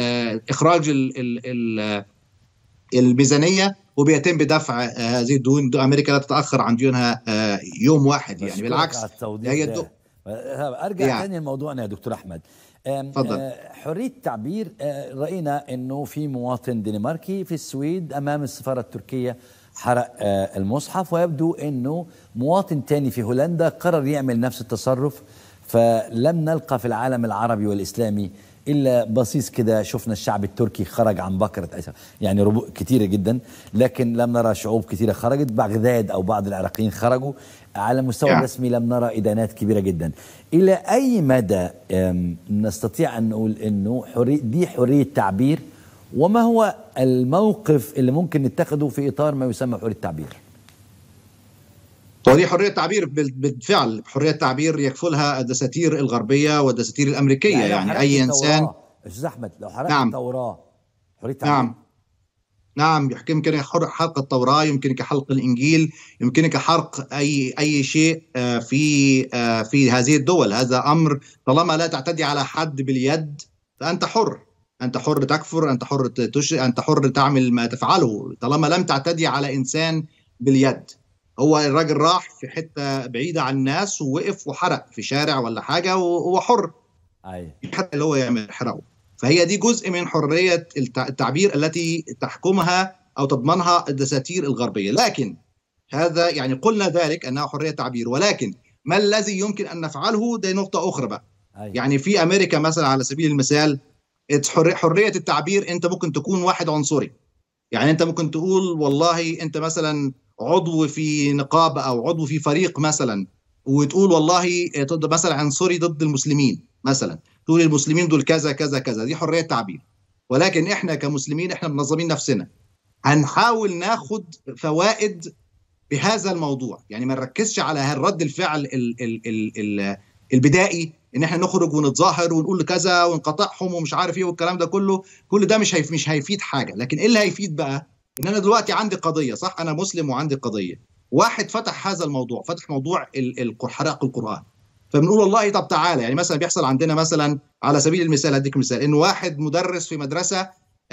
S3: اخراج ال ال ال الميزانيه وبيتم بدفع هذه الديون امريكا لا تتاخر عن ديونها يوم واحد يعني بالعكس
S1: هي الدو... ارجع يعني. تاني لموضوعنا يا دكتور احمد
S3: تفضل
S1: حريه التعبير راينا انه في مواطن دنماركي في السويد امام السفاره التركيه حرق المصحف ويبدو انه مواطن تاني في هولندا قرر يعمل نفس التصرف فلم نلقى في العالم العربي والاسلامي الا بصيص كده شفنا الشعب التركي خرج عن بكره يعني ربو كتيره جدا لكن لم نرى شعوب كتيره خرجت بغداد او بعض العراقيين خرجوا على المستوى
S3: يعني.
S1: الرسمي لم نرى ادانات كبيره جدا الى اي مدى نستطيع ان نقول انه حرية دي حريه تعبير وما هو الموقف اللي ممكن نتخذه في اطار ما يسمى حريه التعبير
S3: ودي حريه تعبير بالفعل حريه تعبير يكفلها الدساتير الغربيه والدساتير الامريكيه يعني, يعني اي انسان
S1: استاذ احمد لو حرقت نعم. التوراه حريه تعبير
S3: نعم نعم يمكنك حرق التوراه يمكنك حرق الانجيل يمكنك حرق اي اي شيء في في هذه الدول هذا امر طالما لا تعتدي على حد باليد فانت حر انت حر تكفر انت حر تش... انت حر تعمل ما تفعله طالما لم تعتدي على انسان باليد هو الراجل راح في حته بعيده عن الناس ووقف وحرق في شارع ولا حاجه وهو حر
S1: ايوه
S3: حتى اللي هو يعمل حرقه فهي دي جزء من حريه التعبير التي تحكمها او تضمنها الدساتير الغربيه لكن هذا يعني قلنا ذلك انها حريه تعبير ولكن ما الذي يمكن ان نفعله دي نقطه اخرى بقى
S1: أيوة.
S3: يعني في امريكا مثلا على سبيل المثال حريه التعبير انت ممكن تكون واحد عنصري يعني انت ممكن تقول والله انت مثلا عضو في نقابه او عضو في فريق مثلا وتقول والله ضد مثلا عنصري ضد المسلمين مثلا تقول المسلمين دول كذا كذا كذا دي حريه تعبير ولكن احنا كمسلمين احنا منظمين نفسنا هنحاول ناخد فوائد بهذا الموضوع يعني ما نركزش على رد الفعل ال ال ال ال البدائي ان احنا نخرج ونتظاهر ونقول كذا ونقاطعهم ومش عارف ايه والكلام ده كله كل ده مش هيف مش هيفيد حاجه لكن ايه اللي هيفيد بقى ان انا دلوقتي عندي قضيه صح انا مسلم وعندي قضيه واحد فتح هذا الموضوع فتح موضوع حرائق القران فبنقول والله طب تعالى يعني مثلا بيحصل عندنا مثلا على سبيل المثال اديك مثال ان واحد مدرس في مدرسه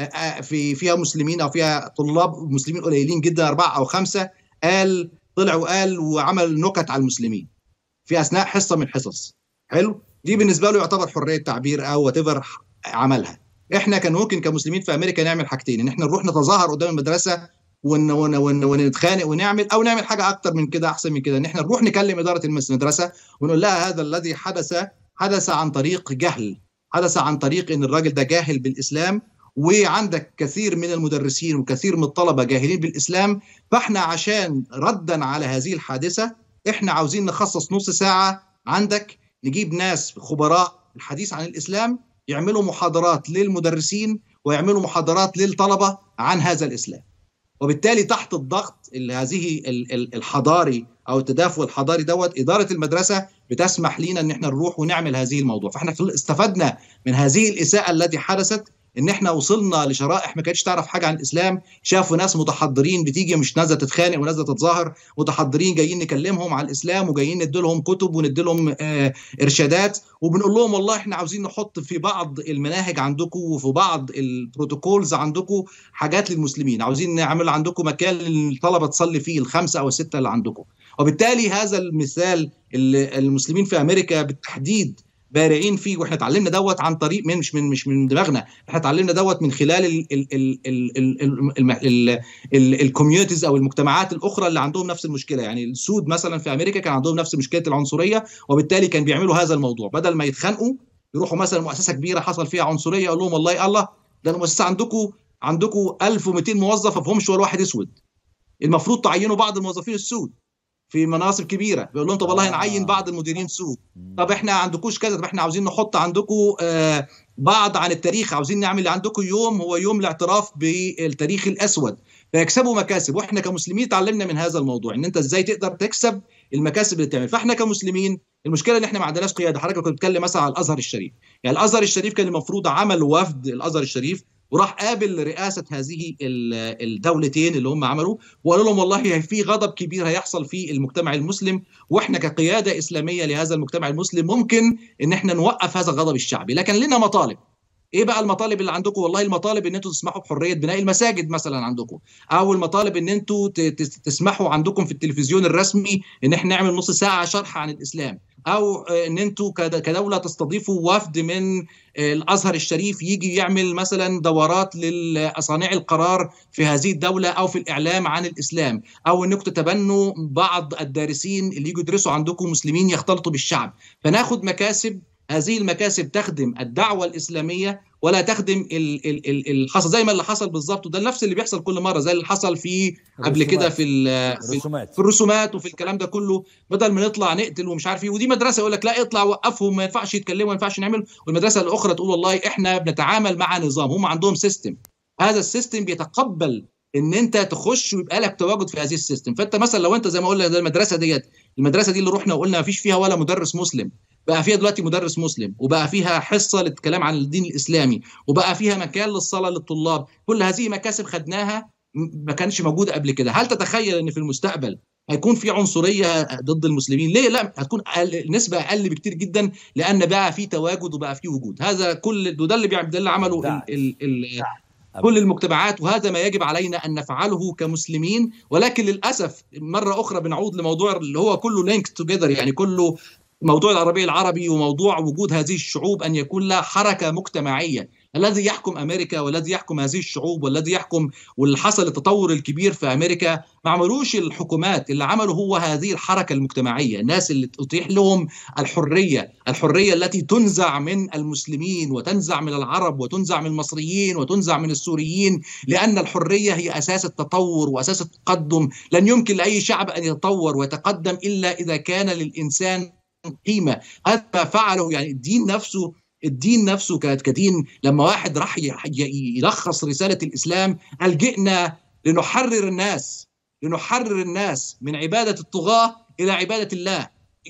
S3: في فيها مسلمين او فيها طلاب مسلمين قليلين جدا اربعه او خمسه قال طلع وقال وعمل نكت على المسلمين في اثناء حصه من الحصص حلو دي بالنسبه له يعتبر حريه تعبير او وات عملها احنا كان ممكن كمسلمين في امريكا نعمل حاجتين ان احنا نروح نتظاهر قدام المدرسه ون ون ون ونتخانق ونعمل او نعمل حاجه اكتر من كده احسن من كده ان احنا نروح نكلم اداره المدرسه ونقول لها هذا الذي حدث حدث عن طريق جهل حدث عن طريق ان الراجل ده جاهل بالاسلام وعندك كثير من المدرسين وكثير من الطلبه جاهلين بالاسلام فاحنا عشان ردا على هذه الحادثه احنا عاوزين نخصص نص ساعه عندك نجيب ناس خبراء الحديث عن الاسلام يعملوا محاضرات للمدرسين ويعملوا محاضرات للطلبه عن هذا الاسلام وبالتالي تحت الضغط هذه الحضاري او التدافع الحضاري دوت اداره المدرسه بتسمح لنا ان احنا نروح ونعمل هذه الموضوع فاحنا استفدنا من هذه الاساءه التي حدثت ان احنا وصلنا لشرائح ما كانتش تعرف حاجه عن الاسلام شافوا ناس متحضرين بتيجي مش نازله تتخانق ونازله تتظاهر متحضرين جايين نكلمهم على الاسلام وجايين ندي لهم كتب وندي لهم آه ارشادات وبنقول لهم والله احنا عاوزين نحط في بعض المناهج عندكم وفي بعض البروتوكولز عندكم حاجات للمسلمين عاوزين نعمل عندكم مكان للطلبه تصلي فيه الخمسه او السته اللي عندكم وبالتالي هذا المثال اللي المسلمين في امريكا بالتحديد بارعين فيه واحنا اتعلمنا دوت عن طريق من مش من مش من دماغنا احنا اتعلمنا دوت من خلال الكوميونيتيز او المجتمعات الاخرى اللي عندهم نفس المشكله يعني السود مثلا في امريكا كان عندهم نفس مشكله العنصريه وبالتالي كان بيعملوا هذا الموضوع بدل ما يتخانقوا يروحوا مثلا مؤسسه كبيره حصل فيها عنصريه يقول لهم والله الله ده المؤسسه عندكم عندكم 1200 موظف ما فيهمش ولا واحد اسود المفروض تعينوا بعض الموظفين السود في مناصب كبيره بيقول لهم طب والله نعين بعض المديرين سوق طب احنا عندكوش كذا طب احنا عاوزين نحط عندكم آه بعض عن التاريخ عاوزين نعمل عندكم يوم هو يوم الاعتراف بالتاريخ الاسود فيكسبوا مكاسب واحنا كمسلمين تعلمنا من هذا الموضوع ان انت ازاي تقدر تكسب المكاسب اللي تعمل فاحنا كمسلمين المشكله ان احنا ما عندناش قياده حضرتك كنت بتتكلم مثلا على الازهر الشريف يعني الازهر الشريف كان المفروض عمل وفد الازهر الشريف وراح قابل رئاسه هذه الدولتين اللي هم عملوا وقالوا لهم والله في غضب كبير هيحصل في المجتمع المسلم واحنا كقياده اسلاميه لهذا المجتمع المسلم ممكن ان احنا نوقف هذا الغضب الشعبي لكن لنا مطالب ايه بقى المطالب اللي عندكم والله المطالب ان انتم تسمحوا بحريه بناء المساجد مثلا عندكم او المطالب ان انتم تسمحوا عندكم في التلفزيون الرسمي ان احنا نعمل نص ساعه شرح عن الاسلام او ان انتم كدوله تستضيفوا وفد من الازهر الشريف يجي يعمل مثلا دورات لصانع القرار في هذه الدوله او في الاعلام عن الاسلام او انكم تتبنوا بعض الدارسين اللي يجوا يدرسوا عندكم مسلمين يختلطوا بالشعب فناخد مكاسب هذه المكاسب تخدم الدعوه الاسلاميه ولا تخدم اللي حصل زي ما اللي حصل بالظبط وده نفس اللي بيحصل كل مره زي اللي حصل في قبل كده في في, في الرسومات وفي الكلام ده كله بدل ما نطلع نقتل ومش عارف ايه ودي مدرسه يقول لك لا اطلع وقفهم ما ينفعش يتكلموا ما ينفعش نعمل والمدرسه الاخرى تقول والله احنا بنتعامل مع نظام هم عندهم سيستم هذا السيستم بيتقبل ان انت تخش ويبقى لك تواجد في هذه السيستم فانت مثلا لو انت زي ما قلنا المدرسه ديت المدرسه دي اللي رحنا وقلنا ما فيش فيها ولا مدرس مسلم بقى فيها دلوقتي مدرس مسلم وبقى فيها حصه للكلام عن الدين الاسلامي وبقى فيها مكان للصلاه للطلاب كل هذه مكاسب خدناها ما كانش موجوده قبل كده هل تتخيل ان في المستقبل هيكون في عنصريه ضد المسلمين ليه لا هتكون أقل نسبه اقل بكتير جدا لان بقى في تواجد وبقى في وجود هذا كل وده اللي ده اللي عمله ال ال ال كل المجتمعات وهذا ما يجب علينا ان نفعله كمسلمين ولكن للاسف مره اخرى بنعود لموضوع اللي هو كله لينك توجذر يعني كله موضوع العربية العربي وموضوع وجود هذه الشعوب أن يكون لها حركة مجتمعية الذي يحكم أمريكا والذي يحكم هذه الشعوب والذي يحكم واللي حصل التطور الكبير في أمريكا ما عملوش الحكومات اللي عملوا هو هذه الحركة المجتمعية الناس اللي تتيح لهم الحرية الحرية التي تنزع من المسلمين وتنزع من العرب وتنزع من المصريين وتنزع من السوريين لأن الحرية هي أساس التطور وأساس التقدم لن يمكن لأي شعب أن يتطور ويتقدم إلا إذا كان للإنسان قيمه هذا ما فعله يعني الدين نفسه الدين نفسه كدين لما واحد راح يلخص رساله الاسلام قال جئنا لنحرر الناس لنحرر الناس من عباده الطغاه الى عباده الله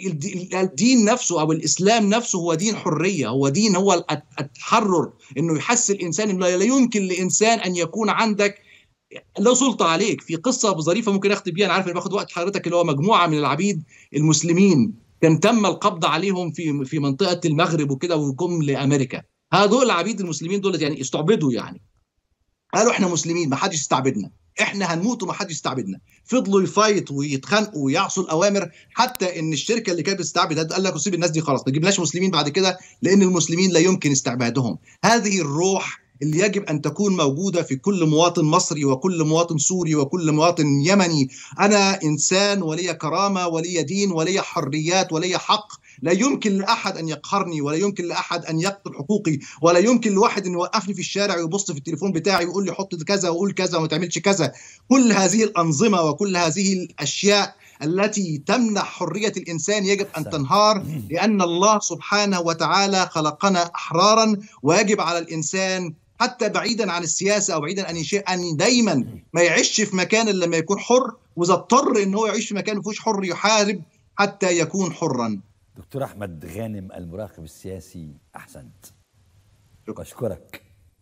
S3: الدين نفسه او الاسلام نفسه هو دين حريه هو دين هو التحرر انه يحس الانسان انه لا يمكن لانسان ان يكون عندك لا سلطه عليك في قصه ظريفه ممكن اختم بيها انا عارف ان باخد وقت حضرتك اللي هو مجموعه من العبيد المسلمين كان تم القبض عليهم في في منطقه المغرب وكده وجم لامريكا هذول العبيد المسلمين دول يعني استعبدوا يعني قالوا احنا مسلمين ما حدش يستعبدنا احنا هنموت وما حدش يستعبدنا فضلوا يفايت ويتخانقوا ويعصوا الاوامر حتى ان الشركه اللي كانت بتستعبد قال لك سيب الناس دي خلاص ما تجيبناش مسلمين بعد كده لان المسلمين لا يمكن استعبادهم هذه الروح اللي يجب ان تكون موجوده في كل مواطن مصري وكل مواطن سوري وكل مواطن يمني انا انسان ولي كرامه ولي دين ولي حريات ولي حق لا يمكن لاحد ان يقهرني ولا يمكن لاحد ان يقتل حقوقي ولا يمكن لواحد ان يوقفني في الشارع ويبص في التليفون بتاعي ويقول لي حط كذا وقول كذا وما تعملش كذا كل هذه الانظمه وكل هذه الاشياء التي تمنع حريه الانسان يجب ان تنهار لان الله سبحانه وتعالى خلقنا احرارا ويجب على الانسان حتى بعيدا عن السياسه او بعيدا عن شيء ان دايما ما يعيش في مكان الا لما يكون حر واذا اضطر ان هو يعيش في مكان ما فيهوش حر يحارب حتى يكون حرا
S1: دكتور احمد غانم المراقب السياسي احسنت بشكرك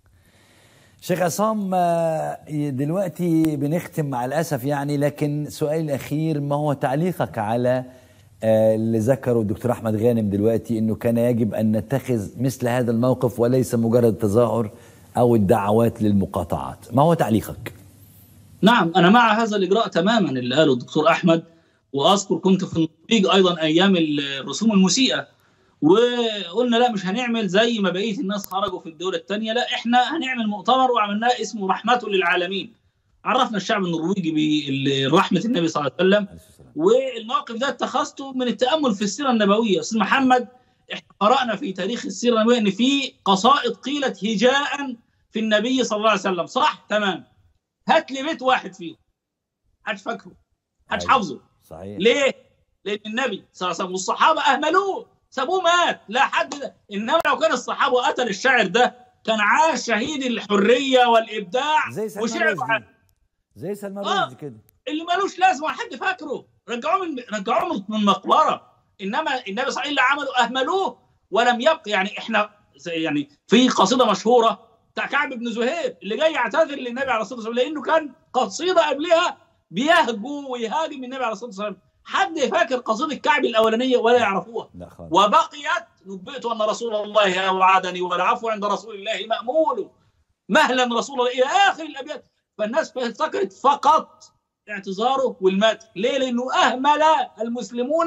S1: شيخ عصام آه، دلوقتي بنختم مع الاسف يعني لكن سؤالي الاخير ما هو تعليقك على آه، اللي ذكره الدكتور احمد غانم دلوقتي انه كان يجب ان نتخذ مثل هذا الموقف وليس مجرد تظاهر او الدعوات للمقاطعات ما هو تعليقك
S2: نعم انا مع هذا الاجراء تماما اللي قاله الدكتور احمد واذكر كنت في النرويج ايضا ايام الرسوم المسيئه وقلنا لا مش هنعمل زي ما بقيه الناس خرجوا في الدوله الثانيه لا احنا هنعمل مؤتمر وعملناه اسمه رحمه للعالمين عرفنا الشعب النرويجي برحمه النبي صلى الله عليه وسلم والموقف ده اتخذته من التامل في السيره النبويه استاذ محمد احنا قرانا في تاريخ السيره النبويه ان في قصائد قيلت هجاء في النبي صلى الله عليه وسلم صح تمام هات لي بيت واحد فيهم محدش فاكره محدش
S1: أيوة.
S2: حافظه
S1: صحيح
S2: ليه؟ لان النبي صلى الله عليه وسلم والصحابه اهملوه سابوه مات لا حد ده انما لو كان الصحابه قتل الشاعر ده كان عاش شهيد الحريه والابداع
S1: زي سلمان
S2: وشعر
S1: رشدي زي سلمان
S2: آه.
S1: رشدي كده
S2: اللي ملوش لازمه حد فاكره رجعوه من رجعوه من- من مقبره انما النبي صلى الله عليه وسلم اللي عملوا اهملوه ولم يبق يعني احنا زي- يعني في قصيده مشهوره بتاع كعب بن زهير اللي جاي يعتذر للنبي عليه الصلاه والسلام لانه كان قصيده قبلها بيهجو ويهاجم النبي عليه الصلاه والسلام حد فاكر قصيده كعب الاولانيه ولا يعرفوها
S1: لا خالص
S2: وبقيت نبئت ان رسول الله وعدني والعفو عند رسول الله مامول مهلا رسول الله الى اخر الابيات فالناس افتكرت فقط اعتذاره والمدح ليه لانه اهمل المسلمون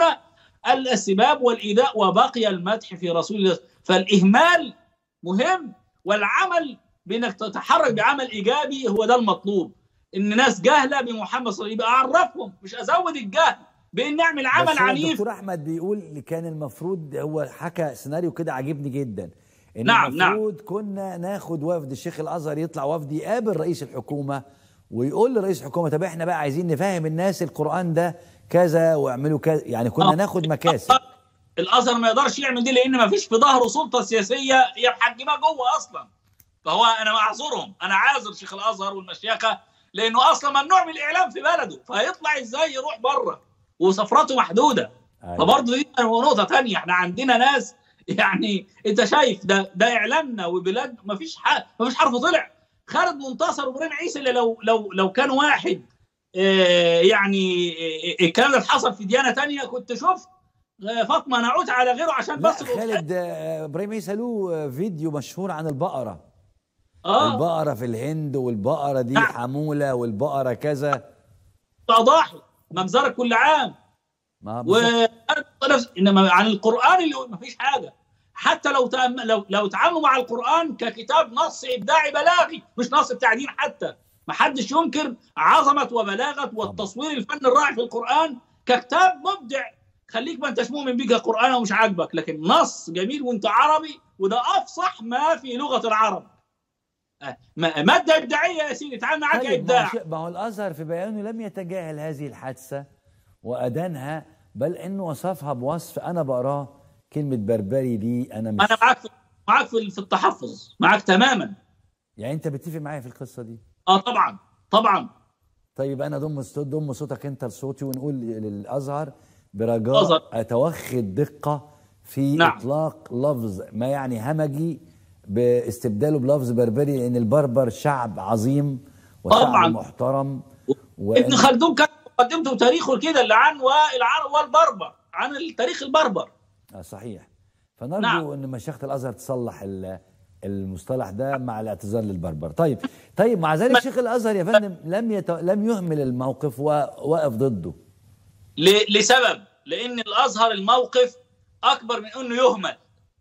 S2: السباب والايذاء وبقي المدح في رسول الله فالاهمال مهم والعمل بانك تتحرك بعمل ايجابي هو ده المطلوب ان ناس جاهله بمحمد صلى الله عليه وسلم يبقى اعرفهم مش ازود الجهل بان نعمل
S1: بس
S2: عمل
S1: هو
S2: عنيف
S1: الدكتور احمد بيقول اللي كان المفروض هو حكى سيناريو كده عاجبني جدا ان
S2: نعم، نعم.
S1: المفروض كنا ناخد وفد الشيخ الازهر يطلع وفد يقابل رئيس الحكومه ويقول لرئيس الحكومه طب احنا بقى عايزين نفهم الناس القران ده كذا واعملوا كذا يعني كنا
S2: آه.
S1: ناخد مكاسب
S2: الازهر ما يقدرش يعمل دي لان ما فيش في ظهره سلطه سياسيه هي محجمه جوه اصلا فهو انا معذورهم انا عاذر شيخ الازهر والمشيخه لانه اصلا ممنوع من الاعلام في بلده فهيطلع ازاي يروح بره وسفراته محدوده
S1: أيوة.
S2: فبرضه دي نقطه ثانيه احنا عندنا ناس يعني انت شايف ده ده اعلامنا وبلاد ما فيش ما فيش حرف طلع خالد منتصر وابراهيم عيسى اللي لو لو لو كان واحد آه، يعني آه، الكلام ده حصل في ديانه تانية كنت شفت آه، فاطمه نعوت على غيره عشان
S1: لا
S2: بس الأضحية.
S1: خالد آه، ابراهيم عيسى له آه، فيديو مشهور عن البقره
S2: اه
S1: البقره في الهند والبقره دي
S2: نعم.
S1: حموله والبقره كذا
S2: اضاحي مجزره كل عام
S1: ما
S2: و نفس- انما عن القران اللي ما فيش حاجه حتى لو تأم... لو لو تعاملوا مع القران ككتاب نص ابداعي بلاغي مش نص بتاع دين حتى ما حدش ينكر عظمه وبلاغه والتصوير الفن الرائع في القران ككتاب مبدع خليك ما انتش مؤمن بيه كقران ومش عاجبك لكن نص جميل وانت عربي وده افصح ما في لغه العرب آه، ما- ماده ابداعيه يا سيدي تعال معاك
S1: طيب ما
S2: ابداع
S1: هو, شيء- ما هو الازهر في بيانه لم يتجاهل هذه الحادثه وادانها بل انه وصفها بوصف انا بقراه كلمه بربري دي انا مش
S2: انا معاك في معاك في في التحفظ معاك تماما
S1: يعني انت بتتفق معايا في القصه دي
S2: اه طبعا طبعا
S1: طيب انا ضم صوت ضم صوتك انت لصوتي ونقول للازهر برجاء
S2: أزهر.
S1: اتوخي الدقه في
S2: نعم.
S1: اطلاق لفظ ما يعني همجي باستبداله بلفظ بربري لان البربر شعب عظيم وشعب
S2: طبعاً.
S1: محترم
S2: ابن خلدون كان مقدمته تاريخه كده اللي عن والعرب والبربر عن التاريخ البربر
S1: آه صحيح فنرجو
S2: نعم.
S1: ان مشيخه الازهر تصلح ال- المصطلح ده مع الاعتذار للبربر طيب طيب مع ذلك شيخ الازهر يا فندم لم يت... لم يهمل الموقف ووقف ضده
S2: ل- لسبب لان الازهر الموقف اكبر من انه يهمل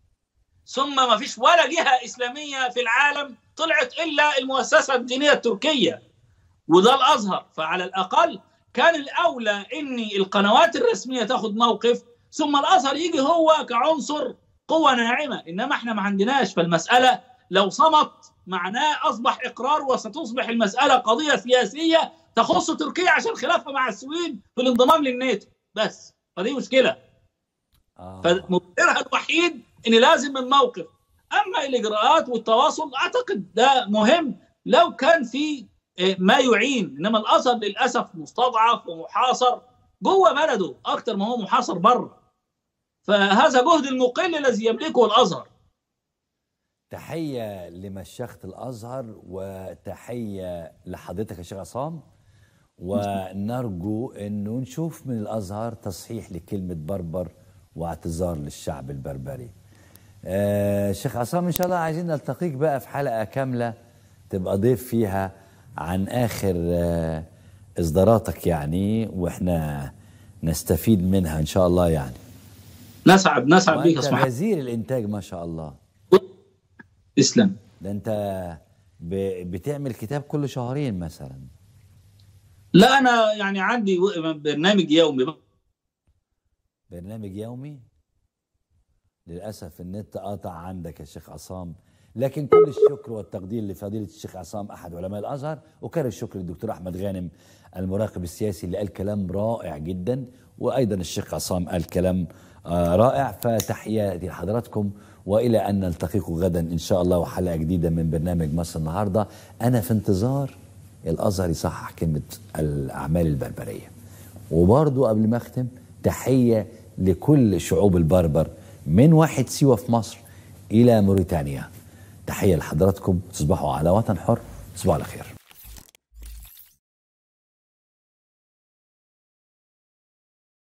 S2: ثم ما فيش ولا جهه اسلاميه في العالم طلعت الا المؤسسه الدينيه التركيه وده الازهر فعلى الاقل كان الاولى ان القنوات الرسميه تاخد موقف ثم الازهر يجي هو كعنصر قوه ناعمه انما احنا ما عندناش فالمساله لو صمت معناه اصبح اقرار وستصبح المساله قضيه سياسيه تخص تركيا عشان خلافها مع السويد في الانضمام للناتو بس فدي مشكله
S1: آه.
S2: فمبررها الوحيد ان لازم من موقف اما الاجراءات والتواصل اعتقد ده مهم لو كان في ما يعين انما الازهر للاسف مستضعف ومحاصر جوه بلده اكتر ما هو محاصر بره فهذا جهد المقل الذي يملكه الازهر
S1: تحية لمشيخة الأزهر وتحية لحضرتك يا شيخ عصام ونرجو أنه نشوف من الأزهر تصحيح لكلمة بربر واعتذار للشعب البربري آه شيخ عصام إن شاء الله عايزين نلتقيك بقى في حلقة كاملة تبقى ضيف فيها عن آخر آه إصداراتك يعني وإحنا نستفيد منها إن شاء الله يعني
S2: نسعد نسعد بيك يا
S1: وأنت
S2: اسمح
S1: غزير الإنتاج ما شاء الله
S2: تسلم
S1: ده انت ب- بتعمل كتاب كل شهرين مثلا
S2: لا انا يعني عندي و- برنامج يومي
S1: برنامج يومي للاسف النت قاطع عندك يا شيخ عصام لكن كل الشكر والتقدير لفضيله الشيخ عصام احد علماء الازهر وكان الشكر للدكتور احمد غانم المراقب السياسي اللي قال كلام رائع جدا وايضا الشيخ عصام قال كلام آه، رائع فتحياتي لحضراتكم والى ان نلتقيكم غدا ان شاء الله وحلقه جديده من برنامج مصر النهارده انا في انتظار الازهر يصحح كلمه الاعمال البربريه وبرضو قبل ما اختم تحيه لكل شعوب البربر من واحد سيوه في مصر الى موريتانيا تحيه لحضراتكم تصبحوا على وطن حر تصبحوا على خير